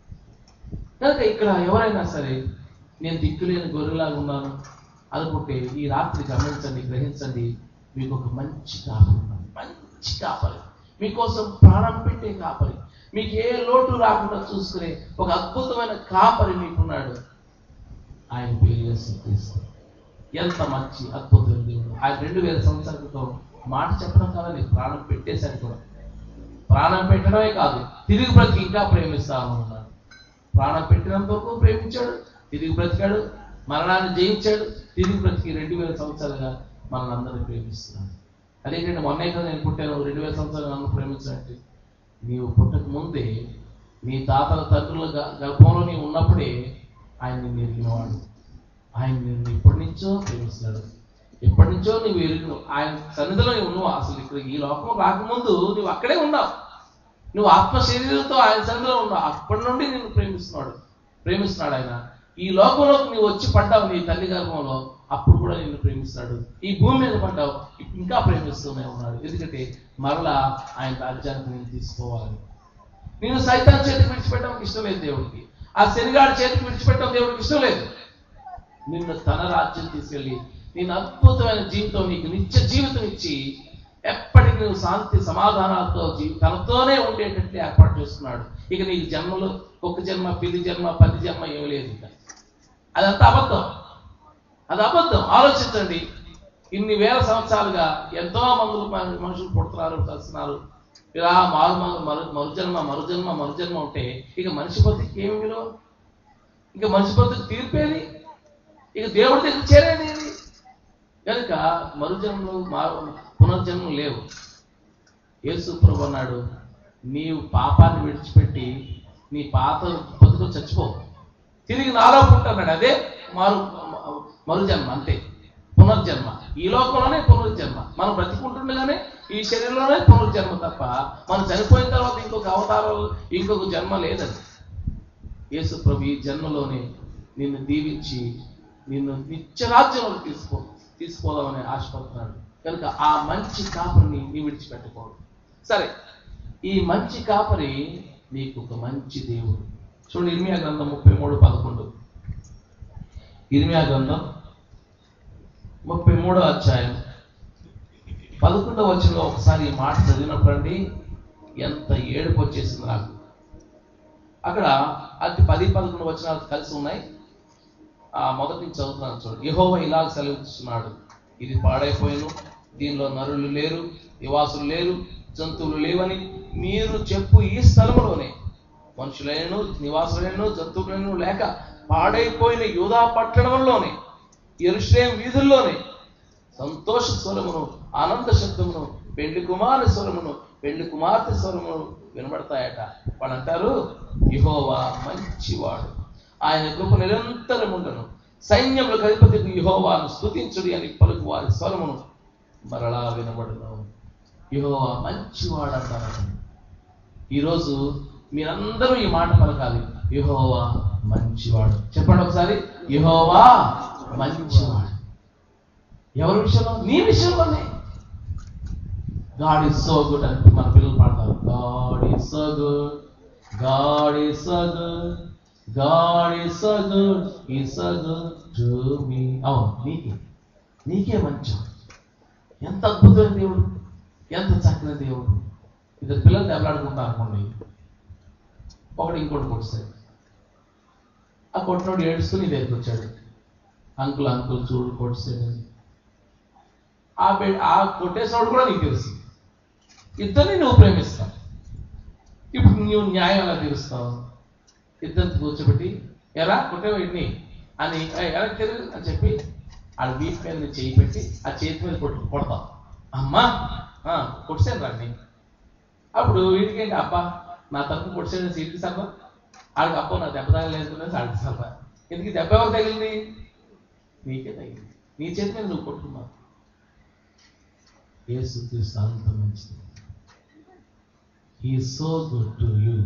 కనుక ఇక్కడ ఎవరైనా సరే నేను దిక్కులేని గొర్రెలాగా ఉన్నాను అనుకుంటే ఈ రాత్రి గమనించండి గ్రహించండి మీకు ఒక మంచి కాపరి ఉన్నాడు. మంచి కాపరి మీకోసం ప్రాణం పెట్టే కాపరి మీకు ఏ లోటు రాకుండా చూసుకునే ఒక అద్భుతమైన కాపరి మీకున్నాడు ఆయన పేరు యేసుక్రీస్తు ఎంత మంచి అద్భుతమైన దేవుడు ఆయన రెండు వేల సంవత్సరాల క్రితం మాట చెప్పడం కాదని ప్రాణం పెట్టేశాడు కూడా ప్రాణం పెట్టడమే కాదు తిరిగి బ్రతికి ఇంకా ప్రేమిస్తాను ఉన్నాడు ప్రాణం పెట్టినంత వరకు ప్రేమించాడు తిరిగి బ్రతికాడు మరణాన్ని జయించాడు తిరిగి బ్రతికి రెండు వేల సంవత్సరాలుగా మనల్ని అందరినీ ప్రేమిస్తున్నాడు అదేంటంటే మొన్నే కదా నేను పుట్టాను రెండు వేల సంవత్సరాలు నన్ను ప్రేమించినట్టు నీవు పుట్టక ముందే నీ తాతల తండ్రుల గ- గర్భంలో నీవు ఉన్నప్పుడే ఆయన నిన్ను ఎరిగినవాడు ఆయన నిన్ను ఎప్పటి నుంచో ప్రేమిస్తున్నాడు ఎప్పటి నుంచో నువ్వు ఎరిగిన ఆయన సన్నిధిలో నీవు ఉన్నావు అసలు ఇక్కడ ఈ లోకం రాకముందు నువ్వు అక్కడే ఉన్నావు నువ్వు ఆత్మ శరీరంతో ఆయన సన్నిధిలో ఉన్నావు అప్పటి నుండి నిన్ను ప్రేమిస్తున్నాడు ప్రేమిస్తున్నాడు ఆయన ఈ లోకంలోకి నీవు వచ్చి పడ్డావు నీ తల్లి గర్భంలో అప్పుడు కూడా నిన్ను ప్రేమిస్తున్నాడు ఈ భూమి మీద పడ్డావు ఇప్పుడు ఇంకా ప్రేమిస్తూనే ఉన్నాడు ఎందుకంటే మరలా ఆయన రాజ్యానికి నేను తీసుకోవాలి నేను సైతాన్ చేతికి విడిచిపెట్టడం ఇష్టం లేదు దేవుడికి ఆ శనిగాడి చేతికి విడిచిపెట్టడం దేవుడికి ఇష్టం లేదు నిన్ను తన రాజ్యం తీసుకెళ్ళి నేను అద్భుతమైన జీవితం నీకు నిత్య జీవితం ఇచ్చి ఎప్పటికీ నువ్వు శాంతి సమాధానాలతో జీ- తనతోనే ఉండేటట్లు ఏర్పాటు చేస్తున్నాడు ఇక నీకు జన్మలు ఒక జన్మ పిల్లి జన్మ పది జన్మ ఏమి లేదు ఇక అదంతా అబద్ధం అది అబద్ధం ఆలోచించండి ఇన్ని వేల సంవత్సరాలుగా ఎంతో మందులు మన- మనుషులు పుడుతున్నారు చస్తున్నారు ఇలా మారు మరు మరుజన్మ మరుజన్మ మరుజన్మ ఉంటే ఇక మనిషి బతుకు ఏమి విలువ ఇక మనిషి బతుకు తీర్పేది ఇక దేవుడి దగ్గర చేరేది ఏది కనుక మరుజన్మలు మారు పునర్జన్మలు లేవు యేసు ప్రభు అన్నాడు నీవు పాపాన్ని విడిచిపెట్టి నీ పాత బతుకు చచ్చిపో తిరిగి నాలో పుట్టన్నాడు అదే మారు మరుజన్మ అంతే పునర్జన్మ ఈ లోకంలోనే పునర్జన్మ మనం బ్రతికుంటుండగానే ఈ శరీరంలోనే పునర్జన్మ తప్ప మనం చనిపోయిన తర్వాత ఇంకొక అవతారం ఇంకొక జన్మ లేదండి యేసు ప్రభు ఈ జన్మలోనే నిన్ను దీవించి నిన్ను నిత్యరాజ్యంలో తీసుకో తీసుకోదామని ఆశపడుతున్నాడు కనుక ఆ మంచి కాపరిని నీ విడిచిపెట్టకూడదు సరే ఈ మంచి కాపరి నీకు ఒక మంచి దేవుడు చూడండి ఇర్మియా గ్రంథం ముప్పై మూడు పదకొండు ఇర్మియా గ్రంథం ముప్పై మూడో అధ్యాయం పదకొండవ వచ్చిన ఒకసారి ఈ మాట చదివినప్పుడు అండి ఎంత ఏడుపు వచ్చేసింది నాకు అక్కడ అది పది పదకొండు వచనాలు కలిసి ఉన్నాయి ఆ మొదటి నుంచి చదువుతున్నాను చూడండి యహోవ ఇలా సెలవిస్తున్నాడు ఇది పాడైపోయాను దీనిలో నరులు లేరు నివాసులు లేరు జంతువులు లేవని మీరు చెప్పు ఈ స్థలంలోనే మనుషులైనను నివాసులైనను జంతువులైనను లేక పాడైపోయిన యూదా పట్టణంలోనే ఎరుశ్లేం వీధుల్లోనే సంతోష స్వరమును ఆనంద శబ్దమును పెండ్లి కుమారుని స్వరమును పెండ్లి కుమార్తె స్వరమును వినబడతాయట వాళ్ళు అంటారు యహోవా మంచివాడు ఆయన కృప నిరంతరముండను సైన్యములకు అధిపతికి యహోవాను స్తుతించుడి అని పలుకు వారి స్వరమును మరలా వినబడును యహోవా మంచివాడు అంటారు ఈరోజు మీరందరూ ఈ మాట పలకాలి యహోవా మంచివాడు చెప్పండి ఒకసారి యహోవా మంచివాడు ఎవరి విషయంలో నీ విషయంలోనే గాడ్ ఇస్ సో గుడ్ అని మన పిల్లలు పాడతారు God is so good God is so good God is so good ఈ సో గుడ్ టు మీ అవును నీకే నీకే మంచి ఎంత అద్భుతమైన దేవుడు ఎంత చక్కని దేవుడు ఇద్దరు పిల్లలు దెబ్బలాడుకుంటారు అనుకోండి ఒకటి ఇంకోటి కొట్టాడు ఆ కొట్టినోడు ఏడుస్తూ నీ దగ్గరికి వచ్చాడు అంకుల్ అంకుల్ చూడు కొట్టాడు ఆ బెడ్ ఆ కొట్టేసినోడు కూడా నీకు తెలుసు ఇద్దరిని నువ్వు ప్రేమిస్తావు ఇప్పుడు నువ్వు న్యాయం ఎలా తీరుస్తావు ఇద్దరిని కూర్చోబెట్టి ఎరా కొట్టేవా ఇన్ని అని "ఏయ్, ఎలా తిరుగు అని చెప్పి ఆ వీప్ మీద నీ చేయి పెట్టి ఆ చేతి మీద కొట్టు కొడతావు అమ్మా ఆ, కొట్టాను రండి అప్పుడు వీటికేంటి అబ్బా నా తరపు కొట్టాను సీట్లు సర్వా ఆడికి అబ్బో నా దెబ్బ తగలేదు ఆడికి సర్వా ఎందుకు ఈ దెబ్బ ఎవరు తగిలింది నీకే తగిలింది నీ చేతి మీద నువ్వు కొట్టుకున్నావు యేసు క్రీస్తు అంత మంచిది he so good to you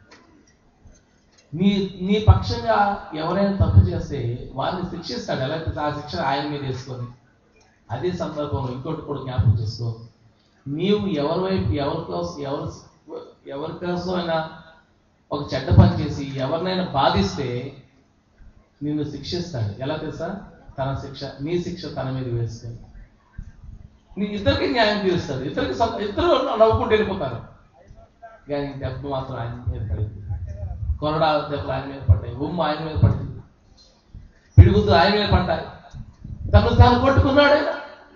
నీ నీ పక్షంగా ఎవరైనా తప్పు చేస్తే వారిని శిక్షిస్తాడు ఎలా అయితే ఆ శిక్ష ఆయన మీద వేసుకొని అదే సందర్భంలో ఇంకోటి కూడా జ్ఞాపకం చేసుకో నీవు ఎవరి వైపు ఎవరి కోసం ఎవరి ఎవరి కోసమైనా ఒక చెడ్డ పని చేసి ఎవరినైనా బాధిస్తే నిన్ను శిక్షిస్తాడు ఎలా తెలుసా తన శిక్ష నీ శిక్ష తన మీద వేసుకొని నీ ఇద్దరికి న్యాయం తీరుస్తుంది ఇద్దరికి సం- ఇద్దరు నవ్వుకుంటూ వెళ్ళిపోతారు కానీ దెబ్బ మాత్రం ఆయన మీద పడింది కొరడా దెబ్బలు ఆయన మీద పడ్డాయి ఉమ్ము ఆయన మీద పడింది పిడుగుతూ ఆయన మీద పడ్డాయి తను తాను కొట్టుకున్నాడు ఆయన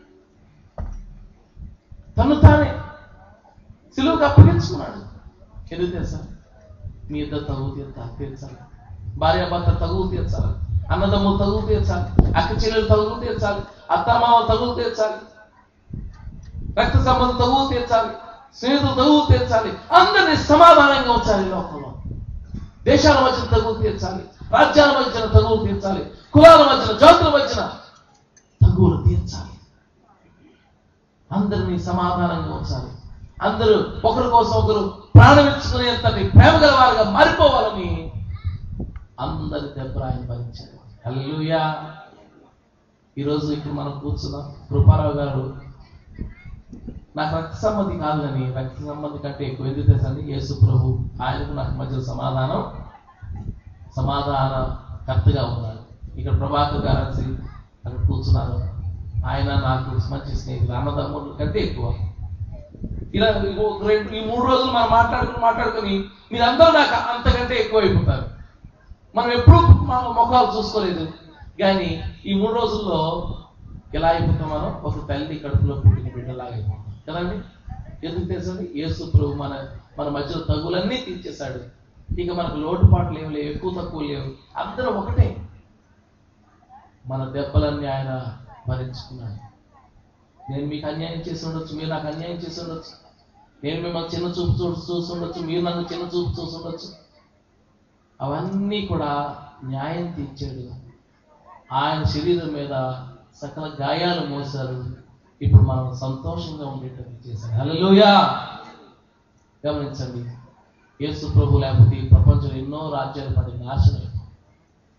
తను తానే సిలువకు అప్పగించుకున్నాడు ఎందుకు తెలుసా మీ ఇద్దరు తగువు తీర్చాలి తీర్చాలి భార్య భర్త తగువు తీర్చాలి అన్నదమ్ములు తగువు తీర్చాలి అక్క చెల్లెలు తగువు తీర్చాలి అత్తమామ తగువు తీర్చాలి రక్త సంబంధం తగువు తీర్చాలి స్నేహితులు తగువు తీర్చాలి అందరినీ సమాధానంగా ఉంచాలి ఈ లోకంలో దేశాల మధ్యన తగువు తీర్చాలి రాజ్యాల మధ్యన తగువు తీర్చాలి కులాల మధ్యన జాతుల మధ్యన తగువులు తీర్చాలి అందరినీ సమాధానంగా ఉంచాలి అందరూ ఒకరి కోసం ఒకరు ప్రాణం ఇచ్చుకునేంతటి ప్రేమ గల వారుగా మారిపోవాలని అందరి దెబ్బలు ఆయన భరించారు హల్లెలూయా ఈరోజు ఇక్కడ మనం కూర్చున్నాం కృపారావు గారు నాకు రక్త సంబంధి కాదు కానీ రక్త సంబంధి కంటే ఎక్కువ ఎందుకు తెలుసండి యేసు ప్రభు ఆయనకు నాకు మధ్య సమాధానం సమాధాన కర్తగా ఉన్నాడు ఇక్కడ ప్రభాకర్ గారు వచ్చి అక్కడ కూర్చున్నారు ఆయన నాకు మంచి స్నేహితులు అన్నదమ్ముల కంటే ఎక్కువ ఇలా ఒక రెండు ఈ మూడు రోజులు మనం మాట్లాడుకుని మాట్లాడుకుని మీరందరూ నాకు అంతకంటే ఎక్కువ అయిపోతారు మనం ఎప్పుడూ మన ముఖాలు చూసుకోలేదు కానీ ఈ మూడు రోజుల్లో ఎలా అయిపోతాం మనం ఒక తల్లి కడుపులో పుట్టిన బిడ్డలాగా అయిపోతాం కదండి ఎందుకు తెలుసండి యేసు ప్రభు మన మన మధ్యలో తగులన్నీ తీర్చేశాడు ఇక మనకు లోటుపాట్లు ఏం లేవు ఎక్కువ తక్కువ లేవు అందరూ ఒకటే మన దెబ్బలన్నీ ఆయన భరించుకున్నాడు నేను మీకు అన్యాయం చేసి ఉండొచ్చు మీరు నాకు అన్యాయం చేసి ఉండొచ్చు నేను మిమ్మల్ని చిన్న చూపు చూ చూస్తుండొచ్చు మీరు నన్ను చిన్న చూపు చూస్తుండొచ్చు అవన్నీ కూడా న్యాయం తీర్చాడు ఆయన శరీరం మీద సకల గాయాలు మోసారు ఇప్పుడు మనం సంతోషంగా ఉండేటట్టు చేశాడు హల్లెలూయా గమనించండి యేసు ప్రభు లేకపోతే ఈ ప్రపంచంలో ఎన్నో రాజ్యాలు పడి నాశనం అయిపోయాయి.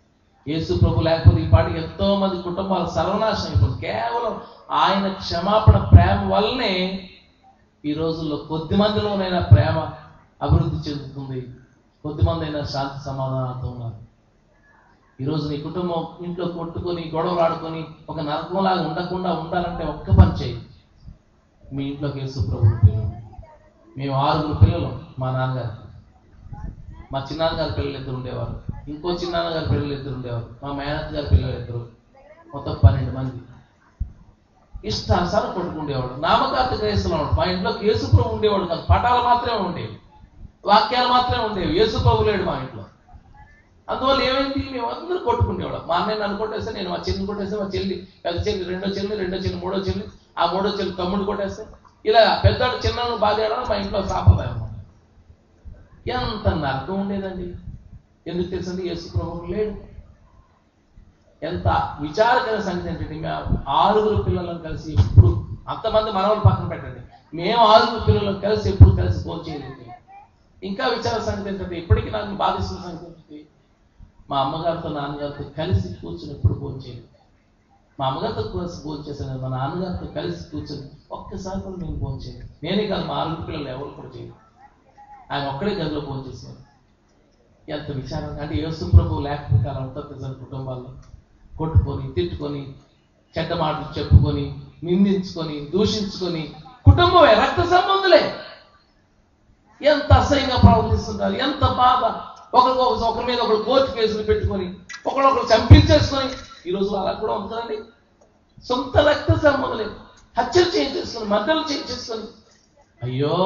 యేసు ప్రభు లేకపోతే ఈ పాటికి ఎంతో మంది కుటుంబాలు సర్వనాశనం అయిపోతుంది కేవలం ఆయన క్షమాపణ ప్రేమ వల్లనే ఈ రోజుల్లో కొద్ది మందిలోనైనా ప్రేమ అభివృద్ధి చెందుతుంది కొద్ది మంది అయినా శాంతి సమాధానాలతో ఉన్నారు ఈరోజు నీ కుటుంబం ఇంట్లో కొట్టుకొని గొడవలు ఆడుకొని ఒక నరకంలాగా ఉండకుండా ఉండాలంటే ఒక్క పని చేయి మీ ఇంట్లోకి యేసు ప్రభు పిల్లలు మేము ఆరుగురు పిల్లలు మా నాన్నగారు మా చిన్నాన్నగారి పిల్లలు ఇద్దరు ఉండేవారు ఇంకో చిన్నాన్నగారి పిల్లలు ఇద్దరు ఉండేవారు మా మేనత్ గారి పిల్లలు ఇద్దరు మొత్తం పన్నెండు మంది ఇష్టానుసారం కొట్టుకుండేవాడు నామకార్థ క్రైస్తవులు ఉన్నాడు మా ఇంట్లో యేసుప్రభు ఉండేవాడు కాదు పటాలు మాత్రమే ఉండేవి వాక్యాలు మాత్రమే ఉండేవి యేసుప్రభు లేడు మా ఇంట్లో అందువల్ల ఏమైంది మేము అందరూ కొట్టుకునేవాళ్ళం మా అన్నయ్య నన్ను కొట్టేస్తే నేను మా చెల్లిని కొట్టేస్తే మా చెల్లి పెద్ద చెల్లి రెండో చెల్లి రెండో చెల్లి మూడో చెల్లి ఆ మూడో చెల్లి తమ్ముడు కొట్టేస్తే ఇలా పెద్దవాడు చిన్నను బాధేయడం మా ఇంట్లో సాంప్రదాయం అన్నమాట. ఎంత నరకం ఉండేదండి ఎందుకు తెలుసండి యేసు ప్రభువు లేడు ఎంత విచారకర సంగతి ఏంటంటే మేము ఆరుగురు పిల్లలను కలిసి ఎప్పుడు అంతమంది మనవాళ్ళు పక్కన పెట్టండి మేము ఆరుగురు పిల్లలను కలిసి ఎప్పుడు కలిసి ఫోన్ చేయలేదు ఇంకా విచార సంగతి ఏంటంటే ఇప్పటికీ నాకు బాధిస్తున్న సంగతి ఏంటంటే మా అమ్మగారితో నాన్నగారితో కలిసి కూర్చుని ఎప్పుడు ఫోన్ చేయలేదు మా అమ్మగారితో కలిసి ఫోన్ చేశాను మా నాన్నగారితో కలిసి కూర్చొని ఒక్కసారి కూడా నేను ఫోన్ చేయలేదు నేనే కాదు మా ఆరుగురు పిల్లలు ఎవరు కూడా చేయలేదు ఆయన ఒక్కడే గదిలో ఫోన్ చేశాను ఎంత విచారం అంటే యేసు ప్రభు లేకపోతే అలా ఉంటుంది నిజంగా కుటుంబాల్లో కొట్టుకొని తిట్టుకొని చెడ్డ మాటలు చెప్పుకొని నిందించుకొని దూషించుకొని కుటుంబమే రక్త సంబంధులే ఎంత అసహ్యంగా ప్రవర్తిస్తుంటారు ఎంత బాధ ఒకరికొకరు ఒకరి మీద ఒకరు కోర్టు కేసులు పెట్టుకొని ఒకరొకరు చంపించేసుకొని ఈ రోజు అలా కూడా ఉంది కదండి సొంత రక్త సంబంధులే హత్యలు చేయించేసుకొని మద్దలు చేయించేసుకొని అయ్యో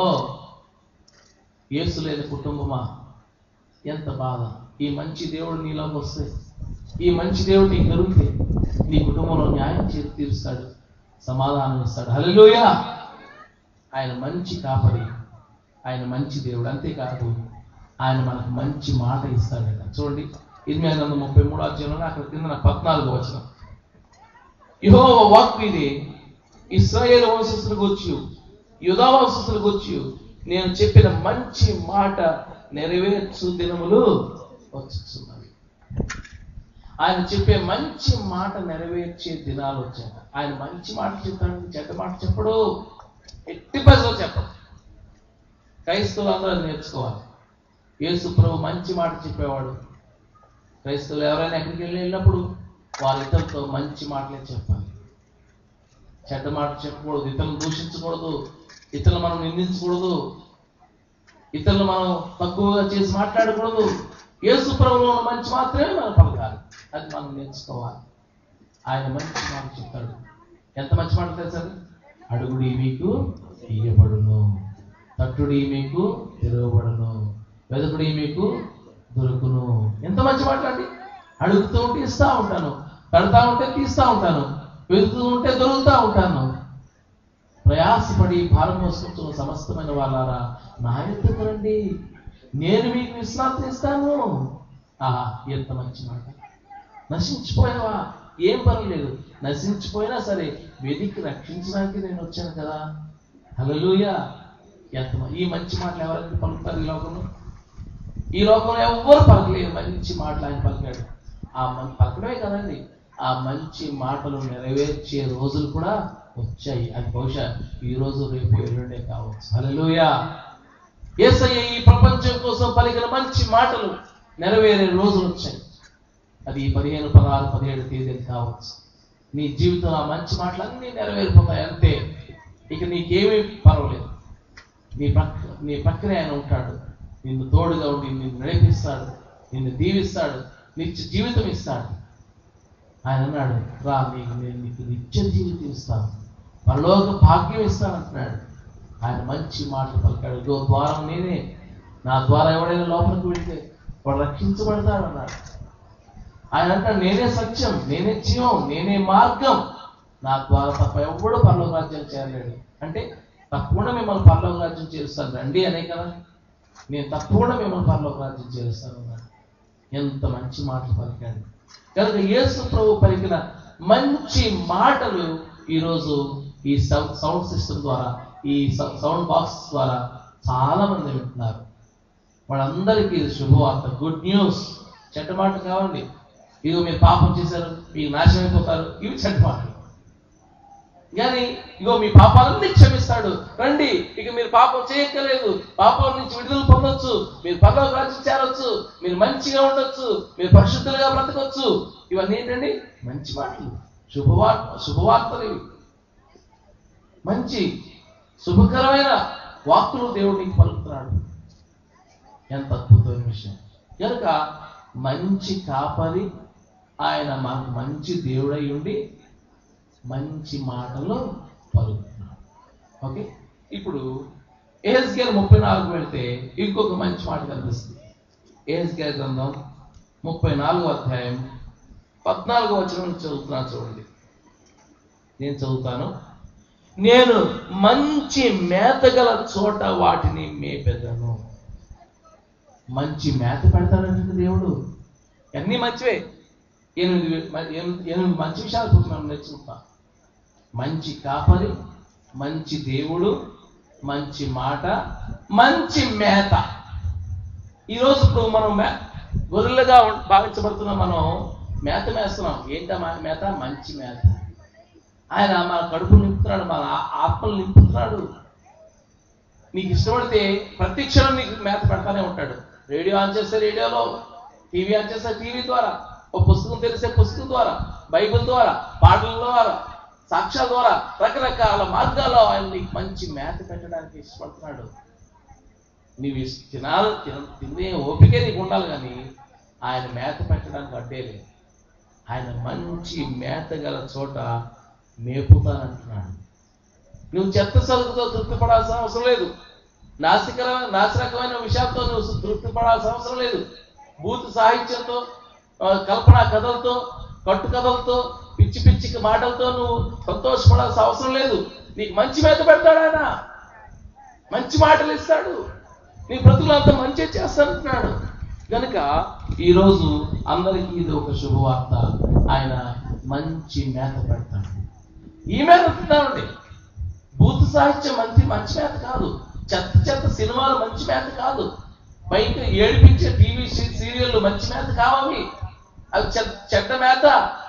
యేసు లేని కుటుంబమా ఎంత బాధ ఈ మంచి దేవుడు నీలోకి వస్తే ఈ మంచి దేవుడు నీకు దొరికితే నీ కుటుంబంలో న్యాయం చేసి తీరుస్తాడు సమాధానం ఇస్తాడు హల్లెలూయా ఆయన మంచి కాపరి ఆయన మంచి దేవుడు అంతేకాదు ఆయన మనకు మంచి మాట ఇస్తాడట చూడండి ఇరవై ఐదు వందల ముప్పై మూడు అధ్యాయంలో అక్కడ కింద పద్నాలుగు వచ్చిన యహో వాక్ ఇది ఇస్రాయేల్ వంశస్థులకు వచ్చి యుధా వంశస్థులకు వచ్చి నేను చెప్పిన మంచి మాట నెరవేర్చు దినములు వచ్చుచున్నవి ఆయన చెప్పే మంచి మాట నెరవేర్చే దినాలు వచ్చాక ఆయన మంచి మాట చెప్తాడు చెడ్డ మాట చెప్పడు ఎట్టి పరిస్థితుల్లో చెప్పడు క్రైస్తవులు అందరూ అది నేర్చుకోవాలి యేసు ప్రభు మంచి మాట చెప్పేవాడు క్రైస్తవులు ఎవరైనా ఎక్కడికి వెళ్ళి వెళ్ళినప్పుడు వారి ఇతరులతో మంచి మాటలే చెప్పాలి చెడ్డ మాట చెప్పకూడదు ఇతరులను దూషించకూడదు ఇతరులు మనం నిందించకూడదు ఇతరులు మనం తక్కువగా చేసి మాట్లాడకూడదు యేసు ప్రభులో ఉన్న మంచి మాత్రమే మనం పలకాలి అది మనం నేర్చుకోవాలి ఆయన మంచి మాట చెప్తాడు ఎంత మంచి మాట తెలుసా అడుగుడి మీకు ఇయ్యబడును తట్టుడి మీకు తెరవబడును వెదకుడి మీకు దొరుకును ఎంత మంచి మాట్లాడి అడుగుతూ ఉంటే ఇస్తా ఉంటాను తడతా ఉంటే తీస్తా ఉంటాను వెతుకుతూ ఉంటే దొరుకుతా ఉంటాను ప్రయాసపడి భారం మోసుకుంటున్న సమస్తమైన వాళ్ళారా నా ఎత్తుకు రండి నేను మీకు విశ్రాంతి ఇస్తాను ఆహా ఎంత మంచి మాట నశించిపోయావా ఏం పర్వాలేదు నశించిపోయినా సరే వెదికి రక్షించడానికి నేను వచ్చాను కదా హల్లెలూయ ఎంత మ- ఈ మంచి మాటలు ఎవరైనా పలుకుతారు ఈ లోకంలో ఈ లోకంలో ఎవ్వరు పలకలేరు మంచి మాటలు ఆయన పలికాడు ఆ మన పలకడమే కదండి ఆ మంచి మాటలు నెరవేర్చే రోజులు కూడా వచ్చాయి అది బహుశా ఈ రోజు రేపు ఎల్లుండే కావచ్చు హల్లెలూయా యేసయ్య ఈ ప్రపంచం కోసం పలికిన మంచి మాటలు నెరవేరే రోజులు వచ్చాయి అది పదిహేను పదహారు పదిహేడు తేదీలు కావచ్చు నీ జీవితంలో ఆ మంచి మాటలు అన్నీ నెరవేరిపోతాయి అంతే ఇక నీకేమీ పర్వాలేదు నీ పక్క నీ పక్కనే ఆయన ఉంటాడు నిన్ను తోడుగా ఉండి నిన్ను నడిపిస్తాడు నిన్ను దీవిస్తాడు నిత్య జీవితం ఇస్తాడు ఆయన అన్నాడు రా నీకు నేను నీకు నిత్య జీవితం ఇస్తాను పరలోక భాగ్యం ఇస్తాను అంటున్నాడు ఆయన మంచి మాటలు పలికాడు ఇదో ద్వారం నేనే నా ద్వారా ఎవడైనా లోపలికి వెళ్తే వాడు రక్షించబడతాడు అన్నాడు ఆయన అంటాడు నేనే సత్యం నేనే జీవం నేనే మార్గం నా ద్వారా తప్ప ఎవడు పరలోక రాజ్యం చేరలేడు అంటే తప్పకుండా మిమ్మల్ని పరలోక రాజ్యం చేరుస్తాను రండి అనే కదా నేను తప్పకుండా మిమ్మల్ని పరలోక రాజ్యం చేరుస్తాను అన్నాడు ఎంత మంచి మాటలు పలికాడు కనుక యేసు ప్రభు పలికిన మంచి మాటలు ఈరోజు ఈ సౌ- సౌండ్ సిస్టమ్ ద్వారా ఈ సౌ- సౌండ్ బాక్స్ ద్వారా చాలా మంది వింటున్నారు వాళ్ళందరికీ ఇది శుభవార్త గుడ్ న్యూస్ చెడ్డ మాట కావండి ఇదిగో మీరు పాపం చేశారు మీకు నాశనం అయిపోతారు ఇవి చెడ్డ మాటలు కానీ ఇగో మీ పాపాలన్నీ క్షమిస్తాడు రండి ఇక మీరు పాపం చేయక్కర్లేదు పాపం నుంచి విడుదల పొందొచ్చు మీరు పర్లోక రాజ్యం చేరొచ్చు మీరు మంచిగా ఉండొచ్చు మీరు పరిశుద్ధులుగా బ్రతకొచ్చు ఇవన్నీ ఏంటండి మంచి మాటలు శుభవార్త శుభవార్తలు ఇవి మంచి శుభకరమైన వాక్కులు దేవుడు నీకు పలుకుతున్నాడు ఎంత అద్భుతమైన విషయం కనుక మంచి కాపరి ఆయన మనకు మంచి దేవుడై ఉండి మంచి మాటలు పలుకుతున్నాడు ఓకే ఇప్పుడు ఏహెస్కేల్ ముప్పై నాలుగు వెళ్తే ఇంకొక మంచి మాట కనిపిస్తుంది ఏహెస్కేల్ గ్రంథం ముప్పై నాలుగో అధ్యాయం పద్నాలుగో వచనం నుంచి చదువుతున్నా చూడండి నేను చదువుతాను నేను మంచి మేతగల చోట వాటిని మేపెదను మంచి మేత పెడతాడంటే దేవుడు అన్నీ మంచివే ఎనిమిది ఎనిమిది ఎనిమిది మంచి విషయాలు ఇప్పుడు మనం నేర్చుకుంటాం మంచి కాపరి మంచి దేవుడు మంచి మాట మంచి మేత ఈరోజు ఇప్పుడు మనం మే గొర్రెలుగా ఉం- భావించబడుతున్న మనం మేత మేస్తున్నాం ఏంటా మా- మేత మంచి మేత ఆయన మన కడుపు నింపుతున్నాడు మన ఆ- ఆత్మలు నింపుతున్నాడు నీకు ఇష్టపడితే ప్రతి క్షణం నీకు మేత పెడతానే ఉంటాడు రేడియో ఆన్ చేస్తే రేడియోలో టీవీ ఆన్ చేస్తే టీవీ ద్వారా ఒక పుస్తకం తెలిసే పుస్తకం ద్వారా బైబిల్ ద్వారా పాటల ద్వారా సాక్ష్యాల ద్వారా రకరకాల మార్గాల్లో ఆయన నీకు మంచి మేత పెట్టడానికి ఇష్టపడుతున్నాడు నీవు ఇష్ట- తినాలి తిన- తినే ఓపికే నీకు ఉండాలి కానీ ఆయన మేత పెట్టడానికి అడ్డే లేదు ఆయన మంచి మేత గల చోట మేపుతానంటున్నాడు నువ్వు చెత్త సరుకుతో తృప్తిపడాల్సిన అవసరం లేదు నాసికరమైన నాసిరకమైన విషయాలతో నువ్వు తృప్తిపడాల్సిన అవసరం లేదు బూత్ సాహిత్యంతో ఆ, కల్పనా కథలతో కట్టు కథలతో పిచ్చి పిచ్చి మాటలతో నువ్వు సంతోషపడాల్సిన అవసరం లేదు నీకు మంచి మేత పెడతాడు ఆయన మంచి మాటలు ఇస్తాడు నీ బ్రతుకులంతా మంచి చేస్తానంటున్నాడు కనుక ఈరోజు అందరికీ ఇది ఒక శుభవార్త ఆయన మంచి మేత పెడతాడు ఈ మేత తిందామండి బూత్ సాహిత్యం మంచి మంచి మేత కాదు చెత్త చెత్త సినిమాలు మంచి మేత కాదు పైకి ఏడిపించే టీవీ సీరియళ్ళు మంచి మేత కావాలి అది చెత్త చెడ్డ మేత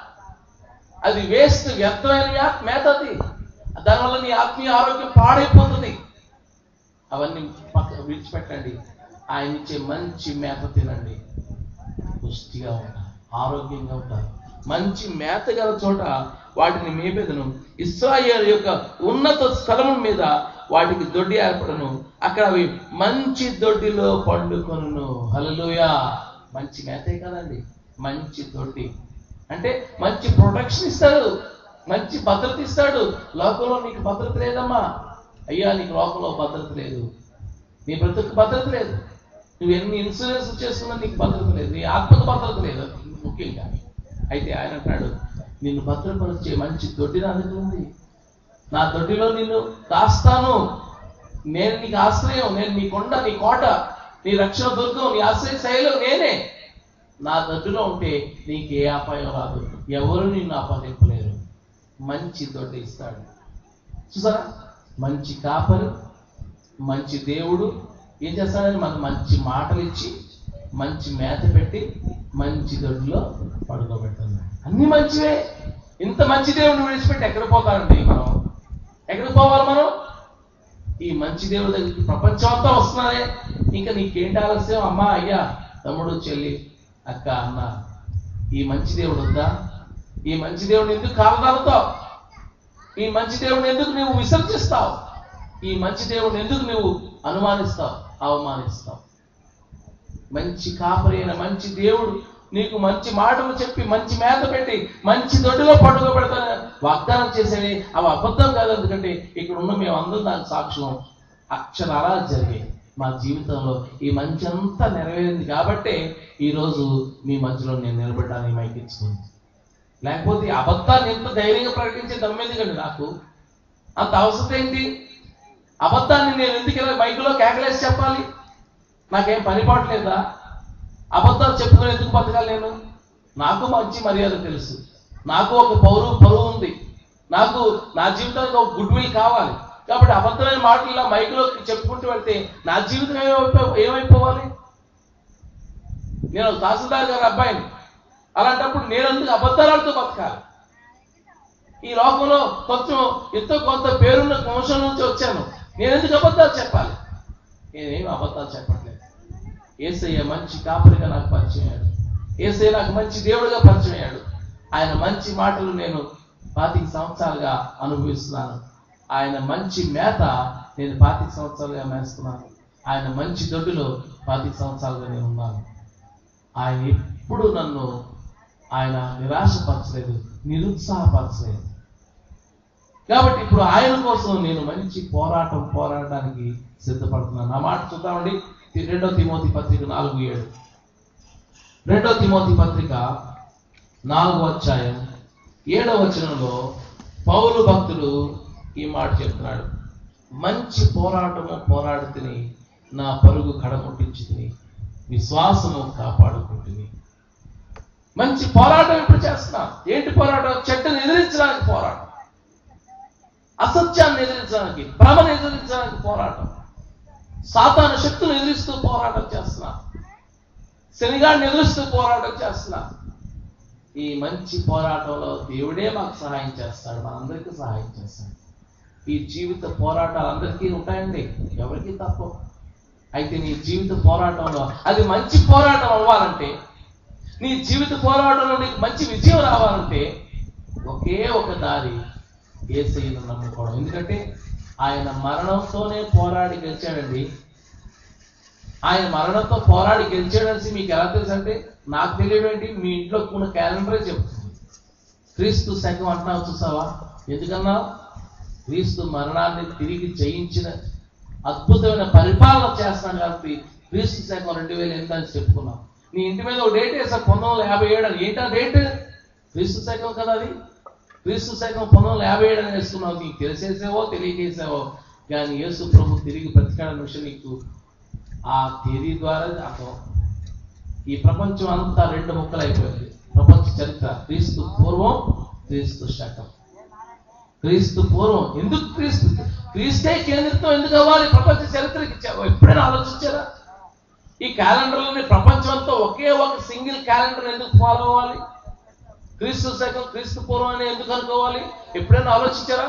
అది వేస్ట్ వ్యర్థమైన యా- మేత అది దానివల్ల నీ ఆత్మీయ ఆరోగ్యం పాడైపోతుంది అవన్నీ పక్క విడిచిపెట్టండి ఆయన ఇచ్చే మంచి మేత తినండి పుష్టిగా ఉంటారు ఆరోగ్యంగా ఉంటారు మంచి మేత గల చోట వాటిని మేపెదను ఇస్రాయేల్ యొక్క ఉన్నత స్థలము మీద వాటికి దొడ్డి ఏర్పడను అక్కడ అవి మంచి దొడ్డిలో పండుకొను హల్లెలూయా మంచి మేతే కదండి మంచి దొడ్డి అంటే మంచి ప్రొటెక్షన్ ఇస్తాడు మంచి భద్రత ఇస్తాడు లోకంలో నీకు భద్రత లేదమ్మా అయ్యా నీకు లోకంలో భద్రత లేదు నీ బ్రతుకు భద్రత లేదు నువ్వు ఎన్ని ఇన్సూరెన్స్ చేసుకున్నా నీకు భద్రత లేదు నీ ఆత్మకు భద్రత లేదు అది ముఖ్యంగా అయితే ఆయన అంటాడు నిన్ను భద్రపరిచే మంచి దొడ్డి నా దగ్గర ఉంది నా దొడ్డిలో నిన్ను దాస్తాను నేను నీకు ఆశ్రయం నేను నీ కొండ నీ కోట నీ రక్షణ దుర్గం నీ ఆశ్రయ శైలం నేనే నా దొడ్డిలో ఉంటే నీకు ఏ అపాయం రాదు ఎవరు నిన్ను అపనింపలేరు మంచి దొడ్డి ఇస్తాడు చూసారా మంచి కాపరి మంచి దేవుడు ఏం చేస్తాడని మనకు మంచి మాటలు ఇచ్చి మంచి మేత పెట్టి మంచి దొడ్లో పడుకోబెడుతున్నాడు అన్ని మంచివే ఇంత మంచి దేవుడిని విడిచిపెట్టి ఎక్కడ పోతారండి మనం ఎక్కడికి పోవాలి మనం ఈ మంచి దేవుడి దగ్గరికి ప్రపంచం అంతా వస్తున్నారే ఇంకా నీకేంటి ఆలస్యం అమ్మా అయ్యా తమ్ముడు చెల్లి అక్క అన్న ఈ మంచి దేవుడు వద్దా ఈ మంచి దేవుడిని ఎందుకు కాలదారుతావు ఈ మంచి దేవుడిని ఎందుకు నువ్వు విసర్జిస్తావు ఈ మంచి దేవుడిని ఎందుకు నువ్వు అనుమానిస్తావు అవమానిస్తావు మంచి కాపరి అయిన మంచి దేవుడు నీకు మంచి మాటలు చెప్పి మంచి మేత పెట్టి మంచి దొడ్డిలో పడుకోబెడతాను వాగ్దానం చేసేవి అవి అబద్ధం కాదు ఎందుకంటే ఇక్కడ ఉన్న మేము అందరం దానికి సాక్ష్యం అక్షరాలా జరిగాయి మా జీవితంలో ఈ మంచి అంతా నెరవేరింది కాబట్టే ఈరోజు మీ మధ్యలో నేను నిలబడ్డానికి మైక్ ఇచ్చుకుంది లేకపోతే ఈ అబద్ధాన్ని ఎంత ధైర్యంగా ప్రకటించే దమ్మెందుకండి నాకు అంత అవసరం ఏంటి అబద్ధాన్ని నేను ఎందుకు ఇలా మైకులో కేకలేసి చెప్పాలి నాకేం పని పాటలేదా అబద్ధాలు చెప్పుకొని ఎందుకు బతకాలి నేను నాకు మంచి మర్యాద తెలుసు నాకు ఒక పౌరు పరువు ఉంది నాకు నా జీవితానికి ఒక గుడ్ విల్ కావాలి కాబట్టి అబద్ధమైన మాటలు ఇలా మైకులో చెప్పుకుంటూ వెళ్తే నా జీవితం ఏమైపో ఏమైపోవాలి నేను తహసీల్దార్ గారి అబ్బాయిని అలాంటప్పుడు నేనందుకు అబద్ధాలతో బతకాలి ఈ లోకంలో కొంచెం ఎంతో కొంత పేరున్న వంశం నుంచి వచ్చాను నేను ఎందుకు అబద్ధాలు చెప్పాలి నేనేం అబద్ధాలు చెప్పట్లేదు ఏసయ్య మంచి కాపరిగా నాకు పరిచయం అయ్యాడు ఏసయ్య నాకు మంచి దేవుడిగా పరిచయం అయ్యాడు ఆయన మంచి మాటలు నేను పాతిక సంవత్సరాలుగా అనుభవిస్తున్నాను ఆయన మంచి మేత నేను పాతిక సంవత్సరాలుగా మేస్తున్నాను ఆయన మంచి దొడ్డులో పాతిక సంవత్సరాలుగా నేను ఉన్నాను ఆయన ఎప్పుడు నన్ను ఆయన నిరాశపరచలేదు నిరుత్సాహపరచలేదు కాబట్టి ఇప్పుడు ఆయన కోసం నేను మంచి పోరాటం పోరాడడానికి సిద్ధపడుతున్నాను ఆ మాట చూద్దామండి తి- రెండో తిమోతి పత్రిక నాలుగు ఏడు రెండో తిమోతి పత్రిక నాలుగో అధ్యాయం ఏడవ వచనంలో పౌలు భక్తుడు ఈ మాట చెప్తున్నాడు మంచి పోరాటము పోరాడి తిని నా పరుగు కడముట్టించి తిని విశ్వాసము కాపాడుకుంటుంది మంచి పోరాటం ఇప్పుడు చేస్తున్నా ఏంటి పోరాటం చెట్టును ఎదిరించడానికి పోరాటం అసత్యాన్ని ఎదిరించడానికి భ్రమను ఎదిరించడానికి పోరాటం సాతాను శక్తులు ఎదిరిస్తూ పోరాటం చేస్తున్నా శనిగాడిని ఎదురిస్తూ పోరాటం చేస్తున్నా ఈ మంచి పోరాటంలో దేవుడే మాకు సహాయం చేస్తాడు మనందరికీ సహాయం చేస్తాడు ఈ జీవిత పోరాటాలు అందరికీ ఉంటాయండి ఎవరికి తప్ప అయితే నీ జీవిత పోరాటంలో అది మంచి పోరాటం అవ్వాలంటే నీ జీవిత పోరాటంలో నీకు మంచి విజయం రావాలంటే ఒకే ఒక దారి ఏసయ్యను నమ్ముకోవడం ఎందుకంటే ఆయన మరణంతోనే పోరాడి గెలిచాడండి ఆయన మరణంతో పోరాడి గెలిచాడని మీకు ఎలా తెలుసు అంటే నాకు తెలియడండి మీ ఇంట్లో ఉన్న క్యాలెండరే చెప్తుంది క్రీస్తు శకం అంటున్నావు చూసావా ఎందుకన్నావు క్రీస్తు మరణాన్ని తిరిగి జయించిన అద్భుతమైన పరిపాలన చేస్తున్నాను కాబట్టి క్రీస్తు శకం రెండు వేల ఎనిమిది అని చెప్పుకున్నాం నీ ఇంటి మీద ఒక డేట్ వేసా పంతొమ్మిది వందల యాభై ఏడు అని ఏంటా డేట్ క్రీస్తు శకం కదా అది క్రీస్తు శకం పంతొమ్మిది వందల యాభై ఏడు అని వేసుకున్నావు నీకు తెలిసేసావో తెలియకేసావో కానీ యేసు ప్రభు తిరిగి బ్రతికాడన్న విషయం నీకు ఆ తేదీ ద్వారా అర్థం ఈ ప్రపంచం అంతా రెండు ముక్కలు అయిపోయింది ప్రపంచ చరిత్ర క్రీస్తు పూర్వం క్రీస్తు శకం క్రీస్తు పూర్వం ఎందుకు క్రీస్తు క్రీస్తే కేంద్రంతో ఎందుకు అవ్వాలి ప్రపంచ చరిత్రకి ఇచ్చావు ఎప్పుడైనా ఆలోచించారా ఈ క్యాలెండర్లోని ప్రపంచం అంతా ఒకే ఒక సింగిల్ క్యాలెండర్ ఎందుకు ఫాలో అవ్వాలి క్రీస్తు శకం క్రీస్తు పూర్వం అని ఎందుకు అనుకోవాలి ఎప్పుడైనా ఆలోచించారా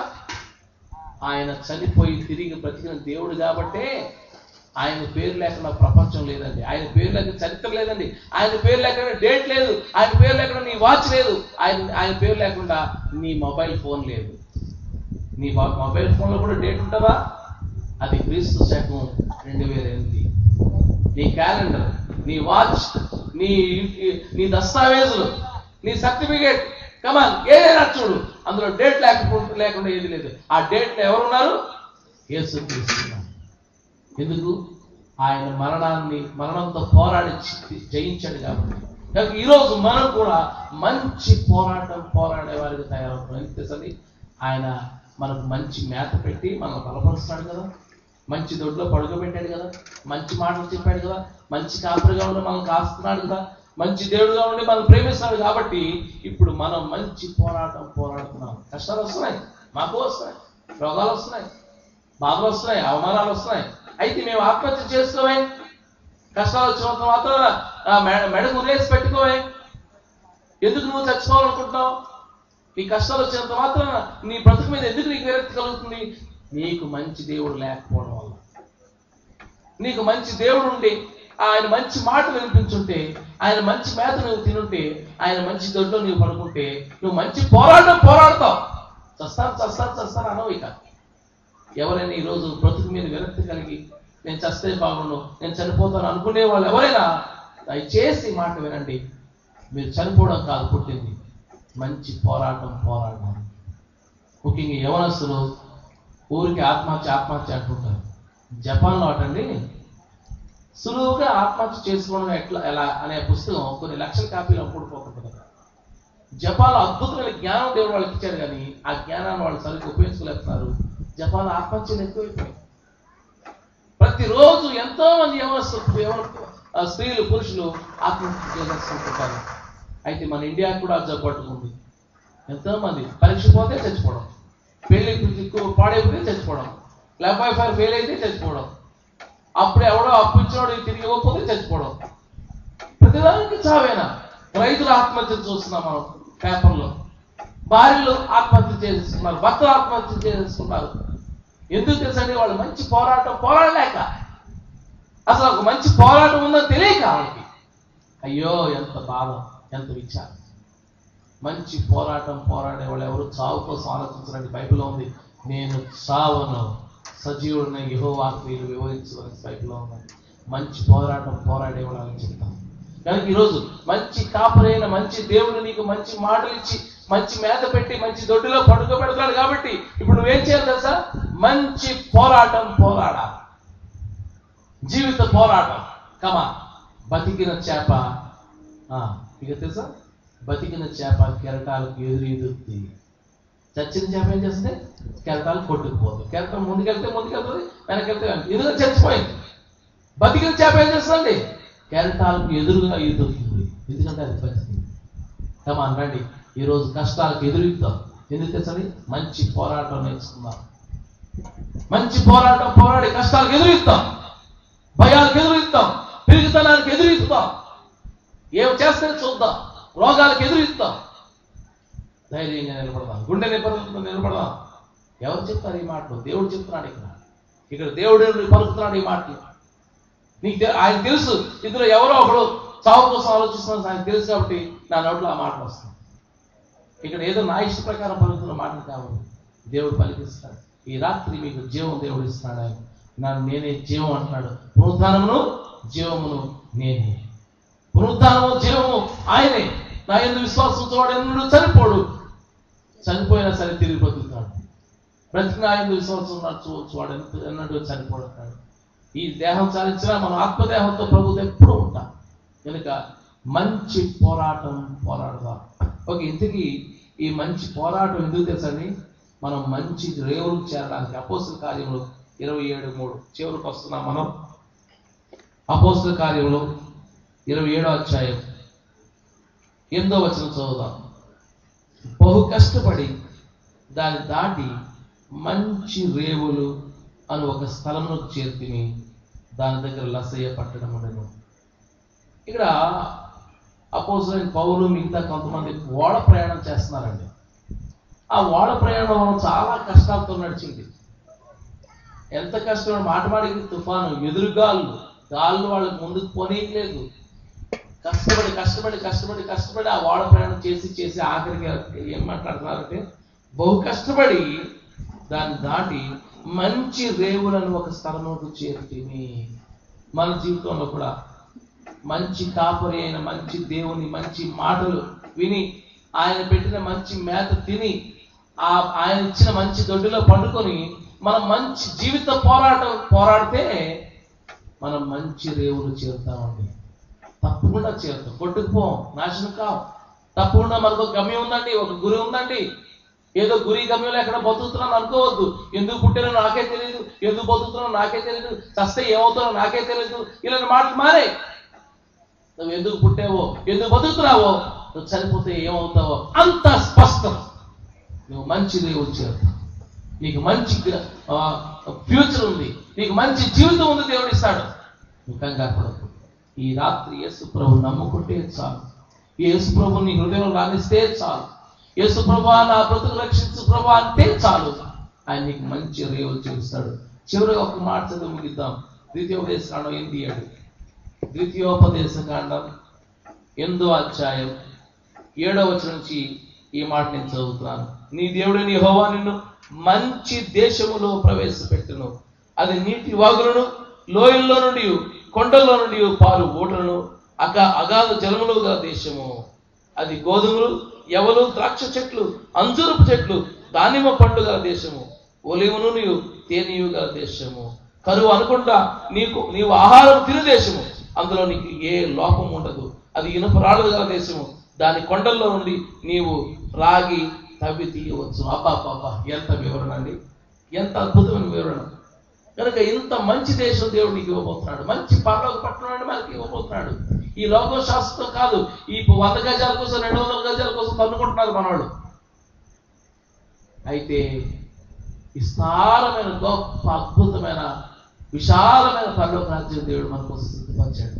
ఆయన చనిపోయి తిరిగి బ్రతికిన దేవుడు కాబట్టే ఆయన పేరు లేకుండా ప్రపంచం లేదండి ఆయన పేరు లేకుండా చరిత్ర లేదండి ఆయన పేరు లేకుండా డేట్ లేదు ఆయన పేరు లేకుండా నీ వాచ్ లేదు ఆయన ఆయన పేరు లేకుండా నీ మొబైల్ ఫోన్ లేదు నీ వా- మొబైల్ ఫోన్లో కూడా డేట్ ఉంటుందా అది క్రీస్తు శకం రెండు వేల ఎనిమిది నీ క్యాలెండర్ నీ వాచ్ నీ నీ దస్తావేజులు నీ సర్టిఫికేట్ కమాన్ ఏదైనా చూడు అందులో డేట్ లేకుండా లేకుండా ఏది లేదు ఆ డేట్లో ఎవరున్నారు యేసు క్రీస్తున్నారు ఎందుకు ఆయన మరణాన్ని మరణంతో పోరాడి జి- జయించాడు కాబట్టి కనుక ఈరోజు మనం కూడా మంచి పోరాటం పోరాడే వారికి తయారవుతున్నాం ఎందుకు తెలుసండి ఆయన మనకు మంచి మేత పెట్టి మనం బలపరుస్తున్నాడు కదా మంచి దొడ్లో పడుకోబెట్టాడు కదా మంచి మాటలు చెప్పాడు కదా మంచి కాపురిగా ఉండి మనం కాస్తున్నాడు కదా మంచి దేవుడుగా ఉండి మనం ప్రేమిస్తున్నాడు కాబట్టి ఇప్పుడు మనం మంచి పోరాటం పోరాడుతున్నాం కష్టాలు వస్తున్నాయి మాకు వస్తున్నాయి రోగాలు వస్తున్నాయి బాధలు వస్తున్నాయి అవమానాలు వస్తున్నాయి అయితే మేము ఆత్మహత్య చేసుకోవే కష్టాలు వచ్చినంత మాత్రం ఆ మెడ మెడకు ఉరేసి పెట్టుకోవే ఎందుకు నువ్వు చచ్చిపోవాలనుకుంటున్నావు నీ కష్టాలు వచ్చినంత మాత్రం నీ బ్రతుకు మీద ఎందుకు నీకు విరక్తి కలుగుతుంది నీకు మంచి దేవుడు లేకపోవడం వల్ల నీకు మంచి దేవుడు ఉండి ఆయన మంచి మాట వినిపించుంటే ఆయన మంచి మేత నువ్వు తినుంటే ఆయన మంచి దొడ్లో నువ్వు పడుకుంటే నువ్వు మంచి పోరాటం పోరాడతావు చస్తాను చస్తాను చస్తాను అనవు ఇక ఎవరైనా ఈరోజు బ్రతుకు మీద విరక్తి కలిగి నేను చస్తే బాగుండు నేను చనిపోతాను అనుకునే వాళ్ళు ఎవరైనా దయచేసి ఈ మాట వినండి మీరు చనిపోవడం కాదు పుట్టింది మంచి పోరాటం పోరాటం ముఖ్యంగా యవనస్తులు ఊరికి ఆత్మహత్య ఆత్మహత్య అంటుంటారు జపాన్లో అటండి సులువుగా ఆత్మహత్య చేసుకోవడం ఎట్లా ఎలా అనే పుస్తకం కొన్ని లక్షల కాపీలు అమ్ముడుపోతుంటుంది జపాన్లో అద్భుతమైన జ్ఞానం దేవుడు వాళ్ళకి ఇచ్చారు కానీ ఆ జ్ఞానాన్ని వాళ్ళు సరిగ్గా ఉపయోగించుకోలేకపోతున్నారు జపాన్లో ఆత్మహత్యలు ఎక్కువైపోయాయి ప్రతిరోజు ఎంతో మంది యవనస్తులు యవన ఆ స్త్రీలు పురుషులు ఆత్మహత్య చేసుకుంటుంటారు అయితే మన ఇండియాకు కూడా అది జబ్బు పట్టుకుంది ఎంతో మంది పరీక్ష పోతే చచ్చిపోవడం పెళ్లి పాడైపోతే చచ్చిపోవడం లేకపోతే ఫైర్ ఫెయిల్ అయితే చచ్చిపోవడం అప్పుడు ఎవడో అప్పు ఇచ్చినోడు తిరిగి ఇవ్వకపోతే చచ్చిపోవడం ప్రతిదానికి చావేనా రైతుల ఆత్మహత్యలు చూస్తున్నాం మనం పేపర్లో భార్యలు ఆత్మహత్య చేసుకున్నారు భర్తలు ఆత్మహత్య చేసుకున్నారు ఎందుకు తెలుసండి వాళ్ళు మంచి పోరాటం పోరాడలేక అసలు ఒక మంచి పోరాటం ఉందో తెలియక వాళ్ళకి అయ్యో ఎంత బాధ ఎంత విచారం మంచి పోరాటం పోరాడే వాళ్ళు ఎవరు చావు కోసం ఆలోచించరండి బైబిల్లో ఉంది నేను చావను సజీవుడిన యహోవాకు వీరు వివరించదని బైబిల్లో ఉంది మంచి పోరాటం పోరాడే వాళ్ళు అని చెప్తాను కనుక ఈరోజు మంచి కాపరైన మంచి దేవుడు నీకు మంచి మాటలు ఇచ్చి మంచి మేత పెట్టి మంచి దొడ్డిలో పడుకోబెడతాడు కాబట్టి ఇప్పుడు నువ్వేం చేయాలి తెలుసా మంచి పోరాటం పోరాడాలి జీవిత పోరాటం కమా బతికిన చేప ఆ, ఇక తెలుసా బతికిన చేప కెరటాలకు ఎదురు ఎదురుతుంది చచ్చిన చేప ఏం చేస్తుంది కెరటాలు కొట్టుకుపోతుంది కెరటం ముందుకెళ్తే ముందుకెళ్తుంది వెనకెళ్తే వెనక ఎదురుగా చచ్చిపోయింది బతికిన చేప ఏం చేస్తుంది కెరటాలకు ఎదురుగా ఎదురుతుంది ఎందుకంటే అది బతికింది కమాన్ రండి ఈరోజు కష్టాలకు ఎదురుతాం ఎందుకు తెలుసండి మంచి పోరాటం నేర్చుకుందాం మంచి పోరాటం పోరాడి కష్టాలకు ఎదురుస్తాం భయాలకు ఎదురుస్తాం పిరుగుతనానికి ఎదురుస్తాం ఏం చేస్తే చూద్దాం రోగాలకు ఎదురుస్తాం ధైర్యంగా నిలబడదాం గుండె నిలబడ నిలబడదాం ఎవరు చెప్తారు ఈ మాటలు దేవుడు చెప్తున్నాడు ఇక్కడ ఇక్కడ దేవుడు పలుకుతున్నాడు ఈ మాటలు నీకు తె- ఆయన తెలుసు ఇందులో ఎవరో ఒకడు చావు కోసం ఆలోచిస్తున్నారు ఆయన తెలుసు కాబట్టి నా నోట్లో ఆ మాటలు వస్తాయి ఇక్కడ ఏదో నా ఇష్ట ప్రకారం పలుకుతున్న మాటలు కావు దేవుడు పలికిస్తాడు ఈ రాత్రి మీకు జీవం దేవుడు ఇస్తున్నాడు ఆయన నన్ను నేనే జీవం అంటున్నాడు పునరుద్ధానమును జీవమును నేనే పునరుద్ధానము జీవము ఆయనే నా ఎందు విశ్వాసం వాడు ఎన్నడూ చనిపోడు చనిపోయినా సరే తిరిగి బతుకుతాడు బ్రతికిన ఆయన విశ్వాసం నడుచు వాడు ఎంత- ఎన్నడూ చనిపోడు అంటాడు ఈ దేహం చాలించినా మనం ఆత్మదేహంతో ప్రభుత్వం ఎప్పుడూ ఉంటాం కనుక మంచి పోరాటం పోరాడదాం ఓకే ఇంతకీ ఈ మంచి పోరాటం ఎందుకు తెలుసండి మనం మంచి రేవులు చేరడానికి అపోస్తుల కార్యములు ఇరవై ఏడు మూడు చివరికి వస్తున్నాం మనం అపోస్తుల కార్యములు ఇరవై ఏడో అధ్యాయం ఎనిమిదో వచనం చదువుదాం బహు కష్టపడి దాన్ని దాటి మంచి రేవులు అని ఒక స్థలమునకు చేర్తిని దాని దగ్గర లసయ్య పట్టడం ఉండను ఇక్కడ అపోజిట్ పౌరులు మిగతా కొంతమంది ఓడ ప్రయాణం చేస్తున్నారండి ఆ ఓడ ప్రయాణం చాలా కష్టాలతో నడిచింది ఎంత కష్టం మాట మాటికి తుఫాను ఎదురుగాళ్ళు గాళ్ళు వాళ్ళకి ముందుకు పోనీయట్లేదు కష్టపడి కష్టపడి కష్టపడి కష్టపడి ఆ ఓడ ప్రయాణం చేసి చేసి ఆఖరికి ఏం మాట్లాడుతున్నారంటే బహు కష్టపడి దాన్ని దాటి మంచి రేవులను ఒక స్థలముకు చేరుతుంది మన జీవితంలో కూడా మంచి కాపరి అయిన మంచి దేవుని మంచి మాటలు విని ఆయన పెట్టిన మంచి మేత తిని ఆ ఆయన ఇచ్చిన మంచి దొడ్డిలో పండుకొని మనం మంచి జీవిత పోరాటం పోరాడితే మనం మంచి రేవులు చేరుతామండి తప్పకుండా చేరుతాం కొట్టుకుపోం నాశనం కావు తప్పకుండా మనకు ఒక గమ్యం ఉందండి ఒక గురి ఉందండి ఏదో గురి గమ్యంలో ఎక్కడ బతుకుతున్నాను అనుకోవద్దు ఎందుకు పుట్టానో నాకే తెలియదు ఎందుకు బతుకుతున్నానో నాకే తెలియదు చస్తే ఏమవుతానో నాకే తెలియదు ఇలాంటి మాటలు మారే నువ్వు ఎందుకు పుట్టావో ఎందుకు బతుకుతున్నావో నువ్వు చనిపోతే ఏమవుతావో అంత స్పష్టం నువ్వు మంచి దేవుడు చేరుతావు నీకు మంచి ఫ్యూచర్ ఉంది నీకు మంచి జీవితం ఉంది దేవుడు ఇస్తాడు నువ్వు కంగారు పడకు ఈ రాత్రి యేసు ప్రభు నమ్ముకుంటే చాలు ఈ యేసు ప్రభు నీ హృదయంలో రాణిస్తే చాలు యేసు ప్రభా నా బ్రతుకు రక్షించు ప్రభా అంటే చాలు ఆయన నీకు మంచి రేవులు చూపిస్తాడు చివరిగా ఒక మాట చదువు ముగిద్దాం ద్వితీయోపదేశ కాండం ఎనిమిది ఏడు ద్వితీయోపదేశ కాండం ఎనిమిదో అధ్యాయం ఏడో వచనం నుంచి ఈ మాట నేను చదువుతున్నాను నీ దేవుడిని యెహోవా నిన్ను మంచి దేశములో ప్రవేశపెట్టును అది నీటి వాగులను లోయల్లో నుండి కొండల్లో నుండి పాలు ఊటలను అగ అగాధ జలములు గల దేశము అది గోధుమలు ఎవలు ద్రాక్ష చెట్లు అంజూరపు చెట్లు దానిమ్మ పండు గల దేశము ఒలివును నీవు తేనీయు గల దేశము కరువు అనుకుంటా నీకు నీవు ఆహారం తిను దేశము అందులో నీకు ఏ లోపం ఉండదు అది ఇనుపరాడు గల దేశము దాని కొండల్లో నుండి నీవు రాగి తవ్వి తీయవచ్చు అబ్బా అబ్బా ఎంత వివరణ అండి ఎంత అద్భుతమైన వివరణ కనుక ఇంత మంచి దేశం దేవుడు నీకు ఇవ్వబోతున్నాడు మంచి పరలోక పట్టణం మనకి ఇవ్వబోతున్నాడు ఈ లోకం శాస్త్రం కాదు ఈ వంద గజాల కోసం రెండు వందల గజాల కోసం తన్నుకుంటున్నారు మనవాడు అయితే విస్తారమైన గొప్ప అద్భుతమైన విశాలమైన పరలోక రాజ్యం దేవుడు మన కోసం సిద్ధపరిచాడు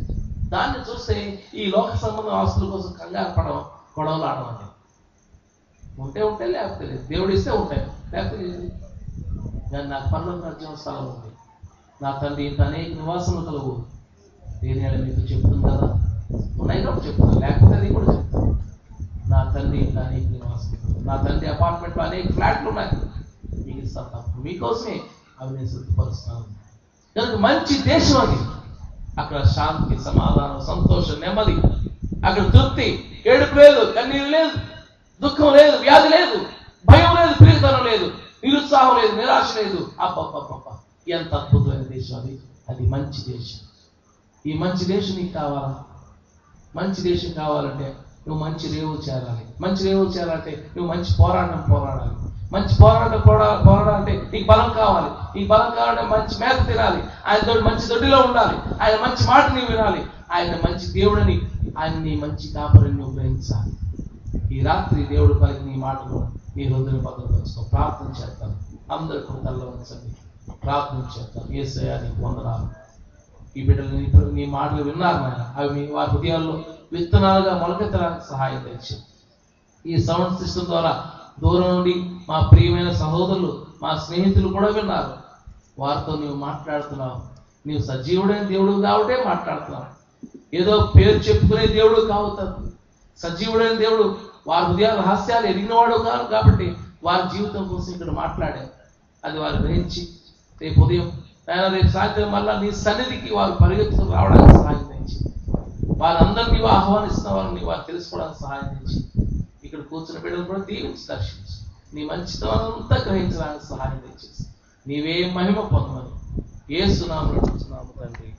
దాన్ని చూస్తే ఈ లోక సంబంధం ఆస్తుల కోసం కంగారు పడవ గొడవలు ఆడమంటే ఉంటే ఉంటే లేకపోతే లేదు దేవుడు ఇస్తే ఉంటాయి లేకపోతే లేదు కానీ నాకు పనులకు రాజ్యం స్థలం ఉంది నా తండ్రి ఇంత అనేక నివాసములు కలవు దేని ఏడ మీతో చెప్తుంది కదా ఉన్నాయి కాబట్టి చెప్తాను లేకపోతే అది కూడా చెప్తాను నా తండ్రి ఇంత అనేక నివాసములు కలవు. నా తండ్రి అపార్ట్మెంట్లో అనేక ఫ్లాట్లు ఉన్నాయి మీకు ఇస్తాను తప్ప మీకోసమే అవి నేను శుద్ధిపరుస్తాను కనుక మంచి దేశం అది అక్కడ శాంతి సమాధానం సంతోషం నెమ్మది అక్కడ తృప్తి ఏడుపు లేదు కన్నీరు లేదు దుఃఖం లేదు వ్యాధి లేదు భయం లేదు పిరిగితనం లేదు నిరుత్సాహం లేదు నిరాశ లేదు అబ్బబ్బబ్బబ్బ ఎంత అద్భుతమైన దేశం అది అది మంచి దేశం ఈ మంచి దేశం నీకు కావాలా మంచి దేశం కావాలంటే నువ్వు మంచి రేవు చేరాలి మంచి రేవు చేరాలంటే నువ్వు మంచి పోరాటం పోరాడాలి మంచి పోరాటం పోరా పోరాడాలంటే నీకు బలం కావాలి ఈ బలం కావాలంటే మంచి మేత తినాలి ఆయనతో మంచి దొడ్డిలో ఉండాలి ఆయన మంచి మాట నీవు వినాలి ఆయన మంచి దేవుడని ఆయన నీ మంచి కాపరిని నువ్వు గ్రహించాలి ఈ రాత్రి దేవుడు పలికి నీ మాటలు నీ హృదయ భద్రపరుచుకో ప్రార్థన చేస్తాను అందరూ కృతల్లో ఉంచండి ప్రార్థన చేస్తాను ఏసయ్యా నీకు వందనాలు ఈ బిడ్డలు నీ నీ మాటలు విన్నారు నాయన అవి మీ వారి హృదయాల్లో విత్తనాలుగా మొలకెత్తడానికి సహాయం తెచ్చి ఈ సౌండ్ సిస్టమ్ ద్వారా దూరం నుండి మా ప్రియమైన సహోదరులు మా స్నేహితులు కూడా విన్నారు వారితో నీవు మాట్లాడుతున్నావు నీవు సజీవుడైన దేవుడు కాబట్టే మాట్లాడుతున్నావు ఏదో పేరు చెప్పుకునే దేవుడు కావుతారు సజీవుడైన దేవుడు వారి హృదయాల రహస్యాలు ఎరిగినవాడు కాదు కాబట్టి వారి జీవితం కోసం ఇక్కడ మాట్లాడారు అది వారు గ్రహించి రేపు ఉదయం ఆయన రేపు సాయంత్రం మళ్ళా నీ సన్నిధికి వారు పరిగెత్తుకు రావడానికి సహాయం తెచ్చి వారందరినీ నీవు ఆహ్వానిస్తున్న వారిని వారు తెలుసుకోవడానికి సహాయం తెచ్చి ఇక్కడ కూర్చున్న బిడ్డలు కూడా దీవించి దర్శించు నీ మంచితనం అంతా గ్రహించడానికి సహాయం తెచ్చేసి నీవే మహిమ పొందమని ఏ సునామలు తండ్రి